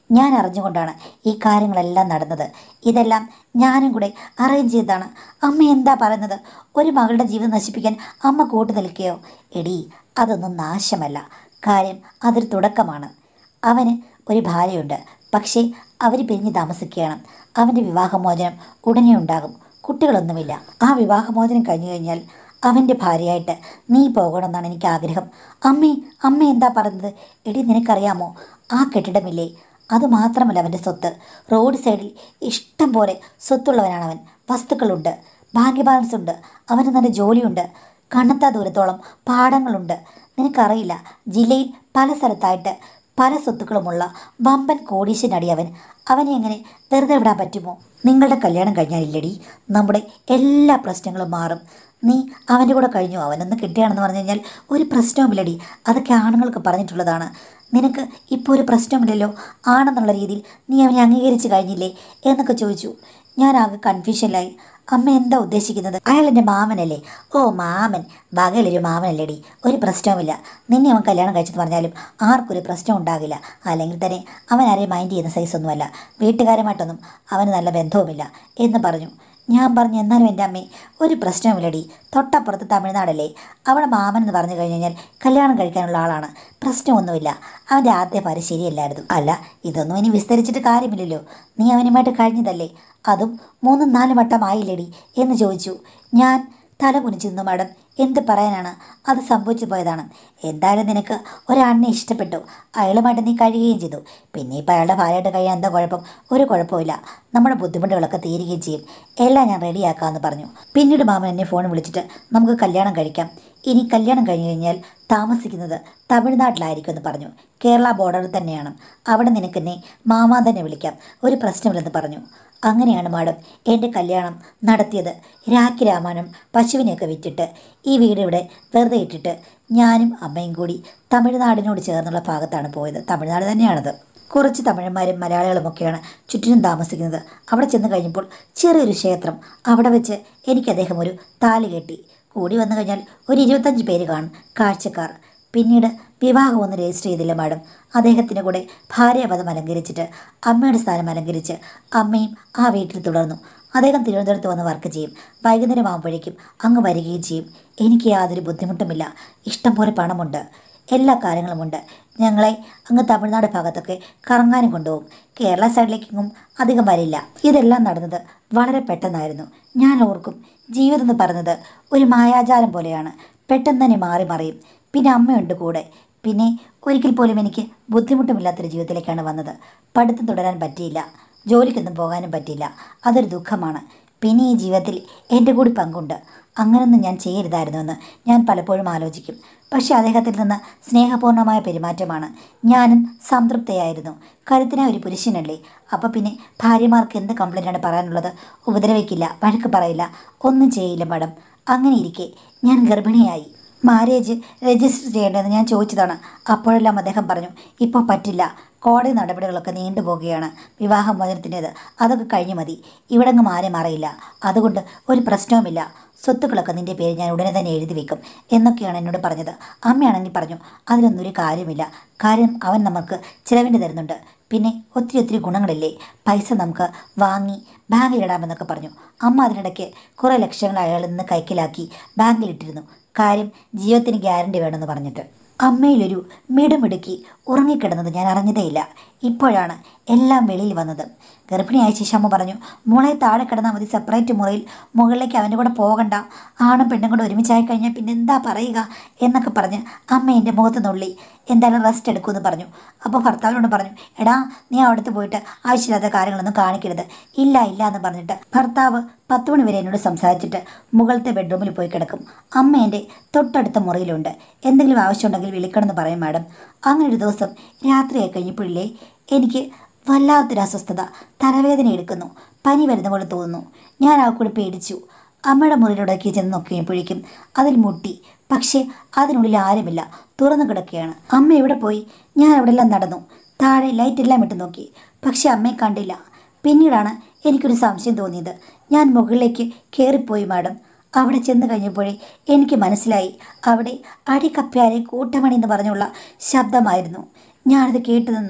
ഞാൻ അറിഞ്ഞുകൊണ്ടാണ് ഈ കാര്യങ്ങളെല്ലാം നടന്നത് ഇതെല്ലാം ഞാനും കൂടെ അറേഞ്ച് ചെയ്തതാണ് അമ്മ എന്താ പറയുന്നത് ഒരു മകളുടെ ജീവിതം നശിപ്പിക്കാൻ അമ്മ കൂട്ടു നിൽക്കുകയോ എടി അതൊന്നും നാശമല്ല കാര്യം അതൊരു തുടക്കമാണ് അവന് ഒരു ഭാര്യയുണ്ട് പക്ഷേ അവർ പിരിഞ്ഞ് താമസിക്കുകയാണ് അവൻ്റെ വിവാഹമോചനം ഉടനെ ഉണ്ടാകും കുട്ടികളൊന്നുമില്ല ആ വിവാഹമോചനം കഴിഞ്ഞു കഴിഞ്ഞാൽ അവൻ്റെ ഭാര്യയായിട്ട് നീ പോകണമെന്നാണ് എനിക്ക് ആഗ്രഹം അമ്മേ അമ്മ എന്താ പറയുന്നത് എടി നിനക്കറിയാമോ ആ കെട്ടിടമില്ലേ അത് മാത്രമല്ല അവൻ്റെ സ്വത്ത് റോഡ് സൈഡിൽ ഇഷ്ടം പോലെ സ്വത്തുള്ളവനാണ് അവൻ വസ്തുക്കളുണ്ട് ബാങ്ക് ബാലൻസ് ഉണ്ട് അവന് നല്ല ജോലിയുണ്ട് കണ്ണെത്താ ദൂരത്തോളം പാടങ്ങളുണ്ട് നിനക്കറിയില്ല ജില്ലയിൽ പല സ്ഥലത്തായിട്ട് പല സ്വത്തുക്കളുമുള്ള വമ്പൻ കോടീശ്വരനടി അവൻ അവനെ എങ്ങനെ വെറുതെ വിടാൻ പറ്റുമോ നിങ്ങളുടെ കല്യാണം കഴിഞ്ഞാലില്ലടി നമ്മുടെ എല്ലാ പ്രശ്നങ്ങളും മാറും നീ അവൻ്റെ കൂടെ കഴിഞ്ഞു അവനൊന്ന് കിട്ടുകയാണെന്ന് പറഞ്ഞു കഴിഞ്ഞാൽ ഒരു പ്രശ്നവുമില്ലടി അതൊക്കെ ആണുങ്ങൾക്ക് പറഞ്ഞിട്ടുള്ളതാണ് നിനക്ക് ഇപ്പോൾ ഒരു പ്രശ്നമില്ലല്ലോ ആണെന്നുള്ള രീതിയിൽ നീ അവനെ അംഗീകരിച്ച് കഴിഞ്ഞില്ലേ എന്നൊക്കെ ചോദിച്ചു ഞാൻ ആകെ കൺഫ്യൂഷനിലായി അമ്മ എന്താ ഉദ്ദേശിക്കുന്നത് അയാൾ എൻ്റെ മാമനല്ലേ ഓ മാമൻ വകയിലൊരു മാമനല്ലേടി ഒരു പ്രശ്നവുമില്ല നിന്നെ അവൻ കല്യാണം കഴിച്ചെന്ന് പറഞ്ഞാലും ആർക്കൊരു പ്രശ്നം ഉണ്ടാകില്ല അല്ലെങ്കിൽ തന്നെ അവൻ ആരെയും മൈൻഡ് ചെയ്യുന്ന സൈസൊന്നുമല്ല വീട്ടുകാരുമായിട്ടൊന്നും അവന് നല്ല ബന്ധവുമില്ല എന്ന് പറഞ്ഞു ഞാൻ പറഞ്ഞു എന്നാലും എൻ്റെ അമ്മേ ഒരു പ്രശ്നവുമില്ലടി തൊട്ടപ്പുറത്ത് തമിഴ്നാടല്ലേ അവിടെ മാമൻ എന്ന് പറഞ്ഞു കഴിഞ്ഞ് കഴിഞ്ഞാൽ കല്യാണം കഴിക്കാനുള്ള ആളാണ് പ്രശ്നമൊന്നുമില്ല അവൻ്റെ ആദ്യ ഭാര്യ ശരിയല്ലായിരുന്നു അല്ല ഇതൊന്നും ഇനി വിസ്തരിച്ചിട്ട് കാര്യമില്ലല്ലോ നീ അവനുമായിട്ട് കഴിഞ്ഞതല്ലേ അതും മൂന്നും നാലും വട്ടമായില്ലേടി എന്ന് ചോദിച്ചു ഞാൻ തല കുനിച്ചു നിന്നു മാഡം എന്ത് പറയാനാണ് അത് സംഭവിച്ചു പോയതാണ് എന്തായാലും നിനക്ക് ഒരാണിനെ ഇഷ്ടപ്പെട്ടു അയാളുമായിട്ട് നീ കഴിയുകയും ചെയ്തു പിന്നെ ഇപ്പം അയാളുടെ ഭാര്യയായിട്ട് കഴിയാൻ എന്താ കുഴപ്പം ഒരു കുഴപ്പമില്ല നമ്മുടെ ബുദ്ധിമുട്ടുകളൊക്കെ തീരുകയും ചെയ്യും എല്ലാം ഞാൻ റെഡിയാക്കാമെന്ന് പറഞ്ഞു പിന്നീട് മാമൻ എന്നെ ഫോൺ വിളിച്ചിട്ട് നമുക്ക് കല്യാണം കഴിക്കാം ഇനി കല്യാണം കഴിഞ്ഞു കഴിഞ്ഞാൽ താമസിക്കുന്നത് തമിഴ്നാട്ടിലായിരിക്കും എന്ന് പറഞ്ഞു കേരള ബോർഡറിൽ തന്നെയാണ് അവിടെ നിനക്കെന്നെ മാമാ തന്നെ വിളിക്കാം ഒരു പ്രശ്നമില്ലെന്ന് പറഞ്ഞു അങ്ങനെയാണ് മാഡം എൻ്റെ കല്യാണം നടത്തിയത് രാഖി രാമാനം പശുവിനെയൊക്കെ വിറ്റിട്ട് ഈ വീട് ഇവിടെ വെറുതെ ഇട്ടിട്ട് ഞാനും അമ്മയും കൂടി തമിഴ്നാടിനോട് ചേർന്നുള്ള ഭാഗത്താണ് പോയത് തമിഴ്നാട് തന്നെയാണത് കുറച്ച് തമിഴന്മാരും മലയാളികളുമൊക്കെയാണ് ചുറ്റിനും താമസിക്കുന്നത് അവിടെ ചെന്ന് കഴിഞ്ഞപ്പോൾ ചെറിയൊരു ക്ഷേത്രം അവിടെ വെച്ച് എനിക്ക് അദ്ദേഹം ഒരു താലി കെട്ടി കൂടി വന്നു കഴിഞ്ഞാൽ ഒരു ഇരുപത്തഞ്ച് പേര് കാണും കാഴ്ചക്കാർ പിന്നീട് വിവാഹമൊന്നും രജിസ്റ്റർ ചെയ്തില്ല മാഡം അദ്ദേഹത്തിൻ്റെ കൂടെ ഭാര്യാപദം അലങ്കരിച്ചിട്ട് അമ്മയുടെ സ്ഥാനം അലങ്കരിച്ച് അമ്മയും ആ വീട്ടിൽ തുടർന്നു അദ്ദേഹം തിരുവനന്തപുരത്ത് വന്ന് വർക്ക് ചെയ്യും വൈകുന്നേരം ആകുമ്പോഴേക്കും അങ്ങ് വരികയും ചെയ്യും എനിക്ക് യാതൊരു ബുദ്ധിമുട്ടുമില്ല ഇഷ്ടം പോലെ പണമുണ്ട് എല്ലാ കാര്യങ്ങളുമുണ്ട് ഞങ്ങളെ അങ്ങ് തമിഴ്നാട് ഭാഗത്തൊക്കെ കറങ്ങാനും കൊണ്ടുപോകും കേരള സൈഡിലേക്കെങ്ങും അധികം വരില്ല ഇതെല്ലാം നടന്നത് വളരെ പെട്ടെന്നായിരുന്നു ഞാൻ ഓർക്കും ജീവിതം എന്ന് പറയുന്നത് ഒരു മായാജാലം പോലെയാണ് പെട്ടെന്ന് തന്നെ മാറി മറിയും പിന്നെ അമ്മയുണ്ട് കൂടെ പിന്നെ ഒരിക്കൽ പോലും എനിക്ക് ബുദ്ധിമുട്ടുമില്ലാത്തൊരു ജീവിതത്തിലേക്കാണ് വന്നത് പഠിത്തം തുടരാൻ പറ്റിയില്ല ജോലിക്കൊന്നും പോകാനും പറ്റിയില്ല അതൊരു ദുഃഖമാണ് പിന്നെ ഈ ജീവിതത്തിൽ എൻ്റെ കൂടി പങ്കുണ്ട് അങ്ങനൊന്നും ഞാൻ ചെയ്യരുതായിരുന്നു എന്ന് ഞാൻ പലപ്പോഴും ആലോചിക്കും പക്ഷേ അദ്ദേഹത്തിൽ നിന്ന് സ്നേഹപൂർണ്ണമായ പെരുമാറ്റമാണ് ഞാനും സംതൃപ്തയായിരുന്നു കരുത്തിനായ ഒരു പുരുഷനല്ലേ അപ്പോൾ പിന്നെ ഭാര്യമാർക്ക് എന്ത് കംപ്ലൈൻ്റാണ് പറയാനുള്ളത് ഉപദ്രവിക്കില്ല വഴക്ക് പറയില്ല ഒന്നും ചെയ്യില്ല മാഡം അങ്ങനെ ഇരിക്കെ ഞാൻ ഗർഭിണിയായി മാരേജ് രജിസ്റ്റർ ചെയ്യേണ്ടതെന്ന് ഞാൻ ചോദിച്ചതാണ് അപ്പോഴെല്ലാം അദ്ദേഹം പറഞ്ഞു ഇപ്പോൾ പറ്റില്ല കോടതി നടപടികളൊക്കെ നീണ്ടുപോകുകയാണ് വിവാഹമോചനത്തിൻ്റേത് അതൊക്കെ കഴിഞ്ഞു മതി ഇവിടെങ്ങും ആരും അറിയില്ല അതുകൊണ്ട് ഒരു പ്രശ്നവുമില്ല സ്വത്തുക്കളൊക്കെ നിൻ്റെ പേര് ഞാൻ ഉടനെ തന്നെ എഴുതി വെക്കും എന്നൊക്കെയാണ് എന്നോട് പറഞ്ഞത് അമ്മയാണെങ്കിൽ പറഞ്ഞു അതിലൊന്നും ഒരു കാര്യമില്ല കാര്യം അവൻ നമുക്ക് ചിലവിന് തരുന്നുണ്ട് പിന്നെ ഒത്തിരി ഒത്തിരി ഗുണങ്ങളില്ലേ പൈസ നമുക്ക് വാങ്ങി ബാങ്കിലിടാമെന്നൊക്കെ പറഞ്ഞു അമ്മ അതിനിടയ്ക്ക് കുറേ ലക്ഷങ്ങൾ അയാളിൽ നിന്ന് കൈക്കലാക്കി ബാങ്കിലിട്ടിരുന്നു കാര്യം ജീവിതത്തിന് ഗ്യാരണ്ടി വേണമെന്ന് പറഞ്ഞിട്ട് അമ്മയിലൊരു മിടുമിടുക്കി ഉറങ്ങിക്കിടന്നത് ഞാൻ അറിഞ്ഞതേയില്ല ഇപ്പോഴാണ് എല്ലാം വെളിയിൽ വന്നത് ഗർഭിണിയായ ശേഷം അമ്മ പറഞ്ഞു മോളെ താഴെ കിടന്നാൽ മതി സെപ്പറേറ്റ് മുറിയിൽ മുകളിലേക്ക് അവൻ്റെ കൂടെ പോകണ്ട ആണും പെണ്ണും കൂടെ ഒരുമിച്ചായി കഴിഞ്ഞാൽ പിന്നെ എന്താ പറയുക എന്നൊക്കെ പറഞ്ഞ് അമ്മ എൻ്റെ മുഖത്ത് നുള്ളി എന്തായാലും റെസ്റ്റ് എടുക്കുമെന്ന് പറഞ്ഞു അപ്പോൾ ഭർത്താവിനോട് പറഞ്ഞു എടാ നീ അവിടുത്തെ പോയിട്ട് ആവശ്യമില്ലാത്ത കാര്യങ്ങളൊന്നും കാണിക്കരുത് ഇല്ല ഇല്ല എന്ന് പറഞ്ഞിട്ട് ഭർത്താവ് പത്ത് മണി വരെ എന്നോട് സംസാരിച്ചിട്ട് മുകളിലത്തെ ബെഡ്റൂമിൽ പോയി കിടക്കും അമ്മ എൻ്റെ തൊട്ടടുത്ത മുറിയിലുണ്ട് എന്തെങ്കിലും ആവശ്യമുണ്ടെങ്കിൽ വിളിക്കണമെന്ന് പറയും മാഡം അങ്ങനെ ഒരു ദിവസം രാത്രിയായി കഴിഞ്ഞപ്പോഴില്ലേ എനിക്ക് വല്ലാത്തൊരു അസ്വസ്ഥത തലവേദന എടുക്കുന്നു പനി വരുന്ന പോലെ തോന്നുന്നു ഞാൻ ആ കൂടെ പേടിച്ചു അമ്മയുടെ മുറിയിലൂടെയൊക്കെ ചെന്ന് നോക്കിയപ്പോഴേക്കും അതിൽ മുട്ടി പക്ഷേ അതിനുള്ളിൽ ആരുമില്ല തുറന്നു കിടക്കുകയാണ് അമ്മ എവിടെ പോയി ഞാൻ അവിടെ എല്ലാം നടന്നു താഴെ ലൈറ്റ് എല്ലാം ഇട്ട് നോക്കി പക്ഷെ അമ്മയെ കണ്ടില്ല പിന്നീടാണ് എനിക്കൊരു സംശയം തോന്നിയത് ഞാൻ മുകളിലേക്ക് കയറിപ്പോയി മാഡം അവിടെ ചെന്ന് കഴിഞ്ഞപ്പോഴേ എനിക്ക് മനസ്സിലായി അവിടെ അടിക്കപ്പ്യാരെ കൂട്ടമണി എന്ന് പറഞ്ഞുള്ള ശബ്ദമായിരുന്നു ഞാനത് കേട്ടു നിന്നു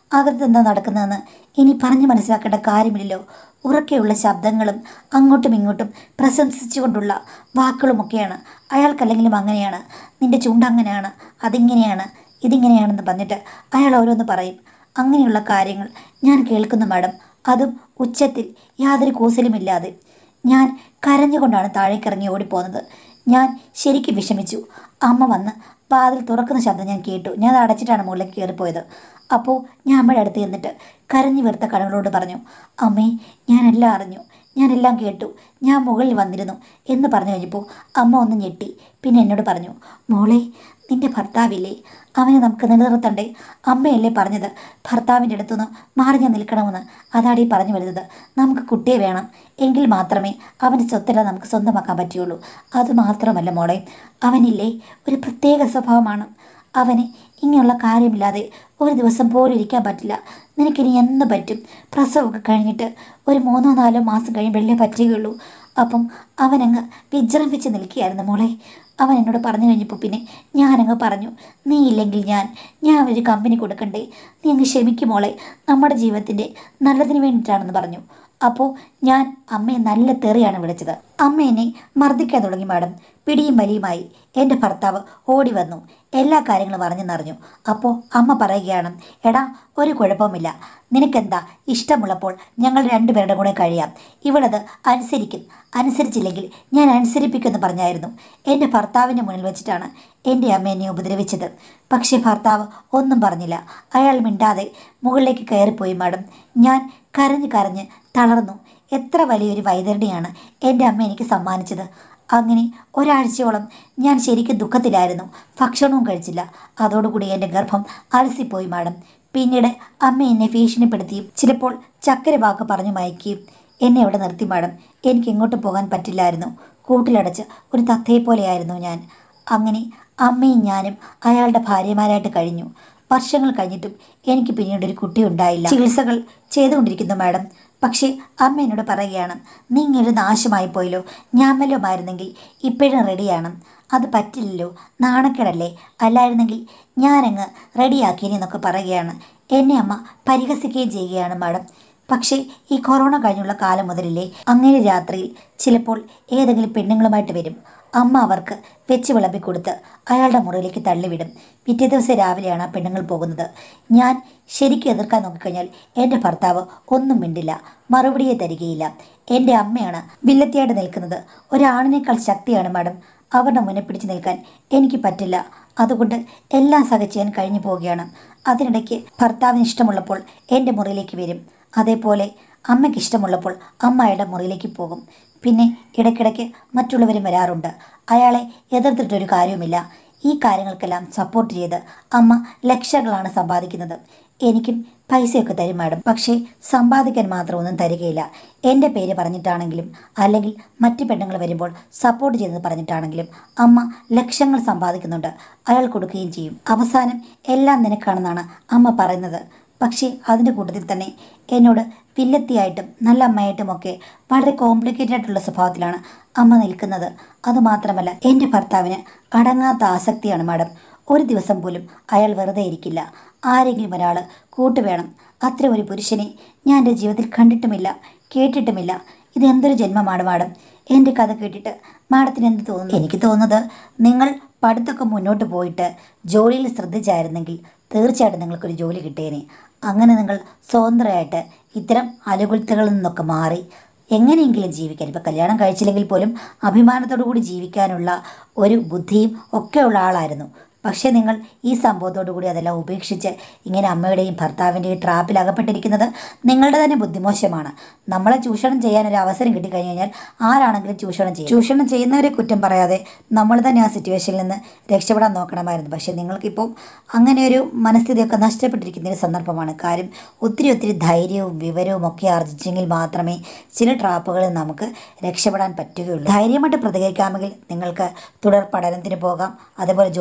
അകത്ത് എന്താ നടക്കുന്നതെന്ന് ഇനി പറഞ്ഞു മനസ്സിലാക്കേണ്ട കാര്യമില്ലല്ലോ ഉറക്കെയുള്ള ശബ്ദങ്ങളും അങ്ങോട്ടും ഇങ്ങോട്ടും പ്രശംസിച്ചുകൊണ്ടുള്ള വാക്കുകളുമൊക്കെയാണ് അയാൾക്കല്ലെങ്കിലും അങ്ങനെയാണ് നിന്റെ ചുണ്ട് അങ്ങനെയാണ് അതിങ്ങനെയാണ് ഇതിങ്ങനെയാണെന്ന് പറഞ്ഞിട്ട് അയാൾ ഓരോന്ന് പറയും അങ്ങനെയുള്ള കാര്യങ്ങൾ ഞാൻ കേൾക്കുന്നു മാഡം അതും ഉച്ചത്തിൽ യാതൊരു കൂസലുമില്ലാതെ ഞാൻ കരഞ്ഞുകൊണ്ടാണ് താഴേക്കിറങ്ങി ഓടിപ്പോകുന്നത് ഞാൻ ശരിക്കും വിഷമിച്ചു അമ്മ വന്ന് വാതിൽ തുറക്കുന്ന ശബ്ദം ഞാൻ കേട്ടു ഞാൻ അത് അടച്ചിട്ടാണ് മുകളിലേക്ക് കയറിപ്പോയത് അപ്പോൾ ഞാൻ അമ്മയുടെ അടുത്ത് ചെന്നിട്ട് കരഞ്ഞു വെറുത്ത കടകളോട് പറഞ്ഞു അമ്മേ ഞാനെല്ലാം അറിഞ്ഞു ഞാനെല്ലാം കേട്ടു ഞാൻ മുകളിൽ വന്നിരുന്നു എന്ന് പറഞ്ഞു കഴിഞ്ഞപ്പോൾ അമ്മ ഒന്ന് ഞെട്ടി പിന്നെ എന്നോട് പറഞ്ഞു മോളെ നിന്റെ ഭർത്താവില്ലേ അവനെ നമുക്ക് നിലനിർത്തണ്ടേ അമ്മയല്ലേ പറഞ്ഞത് ഭർത്താവിൻ്റെ അടുത്തുനിന്ന് മാറി ഞാൻ നിൽക്കണമെന്ന് അതാടി പറഞ്ഞു വരുന്നത് നമുക്ക് കുട്ടിയെ വേണം എങ്കിൽ മാത്രമേ അവൻ്റെ സ്വത്തെല്ലാം നമുക്ക് സ്വന്തമാക്കാൻ പറ്റുള്ളൂ അതുമാത്രമല്ല മോളെ അവനില്ലേ ഒരു പ്രത്യേക സ്വഭാവമാണ് അവന് ഇങ്ങനെയുള്ള കാര്യമില്ലാതെ ഒരു ദിവസം പോലും ഇരിക്കാൻ പറ്റില്ല നിനക്കിനി എന്ന് പറ്റും പ്രസവമൊക്കെ കഴിഞ്ഞിട്ട് ഒരു മൂന്നോ നാലോ മാസം കഴിയുമ്പോഴല്ലേ പറ്റുകയുള്ളൂ അപ്പം അവനങ്ങ് വിജൃംഭിച്ച് നിൽക്കുകയായിരുന്നു മോളെ അവൻ എന്നോട് പറഞ്ഞു കഴിഞ്ഞപ്പോൾ പിന്നെ ഞാനങ്ങ് പറഞ്ഞു നീ ഇല്ലെങ്കിൽ ഞാൻ ഞാൻ ഒരു കമ്പനി കൊടുക്കണ്ടേ നീ അങ്ങ് ക്ഷമിക്കും മോളെ നമ്മുടെ ജീവിതത്തിൻ്റെ നല്ലതിന് വേണ്ടിയിട്ടാണെന്ന് പറഞ്ഞു അപ്പോൾ ഞാൻ അമ്മയെ നല്ല തെറിയാണ് വിളിച്ചത് അമ്മ എന്നെ മർദ്ദിക്കാൻ തുടങ്ങി മാഡം പിടിയും വലിയുമായി എൻ്റെ ഭർത്താവ് ഓടി വന്നു എല്ലാ കാര്യങ്ങളും അറിഞ്ഞെന്നറിഞ്ഞു അപ്പോൾ അമ്മ പറയുകയാണ് എടാ ഒരു കുഴപ്പമില്ല നിനക്കെന്താ ഇഷ്ടമുള്ളപ്പോൾ ഞങ്ങൾ രണ്ടുപേരുടെ കൂടെ കഴിയാം ഇവളത് അനുസരിക്കും അനുസരിച്ചില്ലെങ്കിൽ ഞാൻ അനുസരിപ്പിക്കുമെന്ന് പറഞ്ഞായിരുന്നു എൻ്റെ ഭർത്താവിൻ്റെ മുന്നിൽ വെച്ചിട്ടാണ് എൻ്റെ അമ്മ എന്നെ ഉപദ്രവിച്ചത് പക്ഷേ ഭർത്താവ് ഒന്നും പറഞ്ഞില്ല അയാൾ മിണ്ടാതെ മുകളിലേക്ക് കയറിപ്പോയി മാഡം ഞാൻ കരഞ്ഞ് കരഞ്ഞ് തളർന്നു എത്ര വലിയൊരു വൈതരണിയാണ് എൻ്റെ അമ്മ എനിക്ക് സമ്മാനിച്ചത് അങ്ങനെ ഒരാഴ്ചയോളം ഞാൻ ശരിക്കും ദുഃഖത്തിലായിരുന്നു ഭക്ഷണവും കഴിച്ചില്ല അതോടുകൂടി എൻ്റെ ഗർഭം അലസിപ്പോയി മാഡം പിന്നീട് അമ്മ എന്നെ ഭീഷണിപ്പെടുത്തിയും ചിലപ്പോൾ ചക്കര വാക്ക് പറഞ്ഞു മയക്കുകയും എന്നെ അവിടെ നിർത്തി മാഡം എനിക്ക് എങ്ങോട്ടും പോകാൻ പറ്റില്ലായിരുന്നു കൂട്ടിലടച്ച് ഒരു തത്തയെ പോലെയായിരുന്നു ഞാൻ അങ്ങനെ അമ്മയും ഞാനും അയാളുടെ ഭാര്യമാരായിട്ട് കഴിഞ്ഞു വർഷങ്ങൾ കഴിഞ്ഞിട്ടും എനിക്ക് പിന്നീട് ഒരു കുട്ടി ഉണ്ടായില്ല ചികിത്സകൾ ചെയ്തുകൊണ്ടിരിക്കുന്നു മാഡം പക്ഷേ അമ്മ എന്നോട് പറയുകയാണ് നീ ഇങ്ങനെ നാശമായി പോയല്ലോ ഞാൻ വല്ലതുമായിരുന്നെങ്കിൽ ഇപ്പോഴും റെഡിയാണ് അത് പറ്റില്ലല്ലോ നാണക്കേടല്ലേ അല്ലായിരുന്നെങ്കിൽ ഞാനങ്ങ് റെഡിയാക്കിയനി എന്നൊക്കെ പറയുകയാണ് എന്നെ അമ്മ പരിഹസിക്കുകയും ചെയ്യുകയാണ് മാഡം പക്ഷേ ഈ കൊറോണ കഴിഞ്ഞുള്ള കാലം മുതലില്ലേ അങ്ങനെ രാത്രിയിൽ ചിലപ്പോൾ ഏതെങ്കിലും പെണ്ണുങ്ങളുമായിട്ട് വരും അമ്മ അവർക്ക് വെച്ച് വിളമ്പി കൊടുത്ത് അയാളുടെ മുറിയിലേക്ക് തള്ളിവിടും പിറ്റേ ദിവസം രാവിലെയാണ് ആ പെണ്ണുങ്ങൾ പോകുന്നത് ഞാൻ ശരിക്കും എതിർക്കാൻ നോക്കിക്കഴിഞ്ഞാൽ എൻ്റെ ഭർത്താവ് ഒന്നും മിണ്ടില്ല മറുപടിയെ തരികയില്ല എൻ്റെ അമ്മയാണ് വില്ലത്തിയായിട്ട് നിൽക്കുന്നത് ഒരാണിനേക്കാൾ ശക്തിയാണ് മാഡം അവരുടെ മുന്നിൽ പിടിച്ചു നിൽക്കാൻ എനിക്ക് പറ്റില്ല അതുകൊണ്ട് എല്ലാം സഹിച്ച് ഞാൻ കഴിഞ്ഞു പോവുകയാണ് അതിനിടയ്ക്ക് ഭർത്താവിന് ഇഷ്ടമുള്ളപ്പോൾ എൻ്റെ മുറിയിലേക്ക് വരും അതേപോലെ അമ്മയ്ക്ക് ഇഷ്ടമുള്ളപ്പോൾ അമ്മ അയാളുടെ മുറിയിലേക്ക് പോകും പിന്നെ ഇടയ്ക്കിടയ്ക്ക് മറ്റുള്ളവരും വരാറുണ്ട് അയാളെ എതിർത്തിട്ടൊരു കാര്യവുമില്ല ഈ കാര്യങ്ങൾക്കെല്ലാം സപ്പോർട്ട് ചെയ്ത് അമ്മ ലക്ഷങ്ങളാണ് സമ്പാദിക്കുന്നത് എനിക്കും പൈസയൊക്കെ തരും മാഡം പക്ഷേ സമ്പാദിക്കാൻ മാത്രം ഒന്നും തരികയില്ല എൻ്റെ പേര് പറഞ്ഞിട്ടാണെങ്കിലും അല്ലെങ്കിൽ മറ്റു പെണ്ണുങ്ങൾ വരുമ്പോൾ സപ്പോർട്ട് ചെയ്തെന്ന് പറഞ്ഞിട്ടാണെങ്കിലും അമ്മ ലക്ഷങ്ങൾ സമ്പാദിക്കുന്നുണ്ട് അയാൾ കൊടുക്കുകയും ചെയ്യും അവസാനം എല്ലാം നിനക്കാണെന്നാണ് അമ്മ പറയുന്നത് പക്ഷേ അതിൻ്റെ കൂട്ടത്തിൽ തന്നെ എന്നോട് വില്ലത്തിയായിട്ടും നല്ല അമ്മയായിട്ടും ഒക്കെ വളരെ കോംപ്ലിക്കേറ്റഡ് ആയിട്ടുള്ള സ്വഭാവത്തിലാണ് അമ്മ നിൽക്കുന്നത് അതുമാത്രമല്ല എൻ്റെ ഭർത്താവിന് അടങ്ങാത്ത ആസക്തിയാണ് മാഡം ഒരു ദിവസം പോലും അയാൾ വെറുതെ ഇരിക്കില്ല ആരെങ്കിലും ഒരാൾ കൂട്ടുവേണം അത്ര ഒരു പുരുഷനെ ഞാൻ എൻ്റെ ജീവിതത്തിൽ കണ്ടിട്ടുമില്ല കേട്ടിട്ടുമില്ല ഇത് എന്തൊരു ജന്മമാണ് മാഡം എൻ്റെ കഥ കേട്ടിട്ട് മാഡത്തിന് എന്ത് തോന്നുന്നു എനിക്ക് തോന്നുന്നത് നിങ്ങൾ പഠിത്തമൊക്കെ മുന്നോട്ട് പോയിട്ട് ജോലിയിൽ ശ്രദ്ധിച്ചായിരുന്നെങ്കിൽ തീർച്ചയായിട്ടും നിങ്ങൾക്കൊരു ജോലി കിട്ടിയേനെ അങ്ങനെ നിങ്ങൾ സ്വതന്ത്രമായിട്ട് ഇത്തരം അലുകുലത്തുകളിൽ നിന്നൊക്കെ മാറി എങ്ങനെയെങ്കിലും ജീവിക്കാൻ ഇപ്പോൾ കല്യാണം കഴിച്ചില്ലെങ്കിൽ പോലും അഭിമാനത്തോടു കൂടി ജീവിക്കാനുള്ള ഒരു ബുദ്ധിയും ഒക്കെയുള്ള ആളായിരുന്നു പക്ഷേ നിങ്ങൾ ഈ സംഭവത്തോടു കൂടി അതെല്ലാം ഉപേക്ഷിച്ച് ഇങ്ങനെ അമ്മയുടെയും ഭർത്താവിൻ്റെയും ട്രാപ്പിൽ അകപ്പെട്ടിരിക്കുന്നത് നിങ്ങളുടെ തന്നെ ബുദ്ധിമോശമാണ് നമ്മളെ ചൂഷണം ചെയ്യാൻ ഒരു അവസരം കിട്ടിക്കഴിഞ്ഞ് കഴിഞ്ഞാൽ ആരാണെങ്കിലും ചൂഷണം ചെയ്യും ചൂഷണം ചെയ്യുന്നവരെ കുറ്റം പറയാതെ നമ്മൾ തന്നെ ആ സിറ്റുവേഷനിൽ നിന്ന് രക്ഷപ്പെടാൻ നോക്കണമായിരുന്നു പക്ഷേ നിങ്ങൾക്കിപ്പോൾ അങ്ങനെ ഒരു മനസ്ഥിതിയൊക്കെ നഷ്ടപ്പെട്ടിരിക്കുന്ന ഒരു സന്ദർഭമാണ് കാര്യം ഒത്തിരി ഒത്തിരി ധൈര്യവും വിവരവും ഒക്കെ ആർജിച്ചെങ്കിൽ മാത്രമേ ചില ട്രാപ്പുകളിൽ നമുക്ക് രക്ഷപ്പെടാൻ പറ്റുകയുള്ളൂ ധൈര്യമായിട്ട് പ്രതികരിക്കാമെങ്കിൽ നിങ്ങൾക്ക് തുടർ പഠനത്തിന് പോകാം അതേപോലെ ജോലി നേടിയെടുക്കാം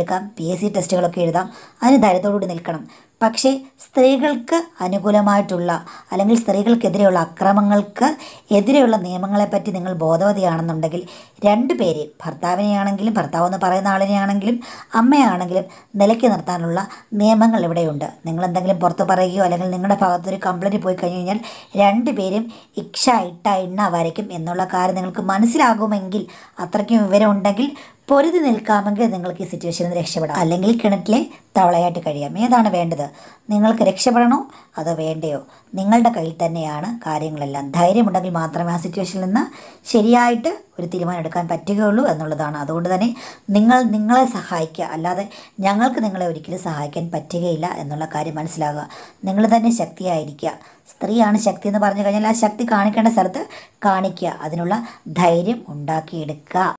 എടുക്കാം പി എസ് സി ടെസ്റ്റുകളൊക്കെ എഴുതാം അതിന് ധൈര്യത്തോടുകൂടി നിൽക്കണം പക്ഷേ സ്ത്രീകൾക്ക് അനുകൂലമായിട്ടുള്ള അല്ലെങ്കിൽ സ്ത്രീകൾക്കെതിരെയുള്ള അക്രമങ്ങൾക്ക് എതിരെയുള്ള നിയമങ്ങളെപ്പറ്റി നിങ്ങൾ ബോധവതിയാണെന്നുണ്ടെങ്കിൽ രണ്ട് പേരെ ഭർത്താവിനെയാണെങ്കിലും ഭർത്താവ് എന്ന് പറയുന്ന ആളിനെയാണെങ്കിലും അമ്മയാണെങ്കിലും നിലയ്ക്ക് നിർത്താനുള്ള നിയമങ്ങൾ ഇവിടെയുണ്ട് നിങ്ങൾ എന്തെങ്കിലും പുറത്ത് പറയുകയോ അല്ലെങ്കിൽ നിങ്ങളുടെ ഭാഗത്തൊരു കംപ്ലൈൻറ്റ് പോയി കഴിഞ്ഞ് കഴിഞ്ഞാൽ രണ്ടുപേരും ഇക്ഷ ഇട്ട എണ്ണ വരയ്ക്കും എന്നുള്ള കാര്യം നിങ്ങൾക്ക് മനസ്സിലാകുമെങ്കിൽ അത്രയ്ക്കും വിവരം ഉണ്ടെങ്കിൽ പൊരുതി നിൽക്കാമെങ്കിൽ നിങ്ങൾക്ക് ഈ സിറ്റുവേഷനിൽ നിന്ന് രക്ഷപ്പെടാം അല്ലെങ്കിൽ കിണറ്റിലെ തവളയായിട്ട് കഴിയാം ഏതാണ് വേണ്ടത് നിങ്ങൾക്ക് രക്ഷപ്പെടണോ അതോ വേണ്ടയോ നിങ്ങളുടെ കയ്യിൽ തന്നെയാണ് കാര്യങ്ങളെല്ലാം ധൈര്യമുണ്ടെങ്കിൽ മാത്രമേ ആ സിറ്റുവേഷനിൽ നിന്ന് ശരിയായിട്ട് ഒരു തീരുമാനം എടുക്കാൻ പറ്റുകയുള്ളൂ എന്നുള്ളതാണ് അതുകൊണ്ട് തന്നെ നിങ്ങൾ നിങ്ങളെ സഹായിക്കുക അല്ലാതെ ഞങ്ങൾക്ക് നിങ്ങളെ ഒരിക്കലും സഹായിക്കാൻ പറ്റുകയില്ല എന്നുള്ള കാര്യം മനസ്സിലാകുക നിങ്ങൾ തന്നെ ശക്തിയായിരിക്കുക സ്ത്രീയാണ് ശക്തി എന്ന് പറഞ്ഞു കഴിഞ്ഞാൽ ആ ശക്തി കാണിക്കേണ്ട സ്ഥലത്ത് കാണിക്കുക അതിനുള്ള ധൈര്യം ഉണ്ടാക്കിയെടുക്കുക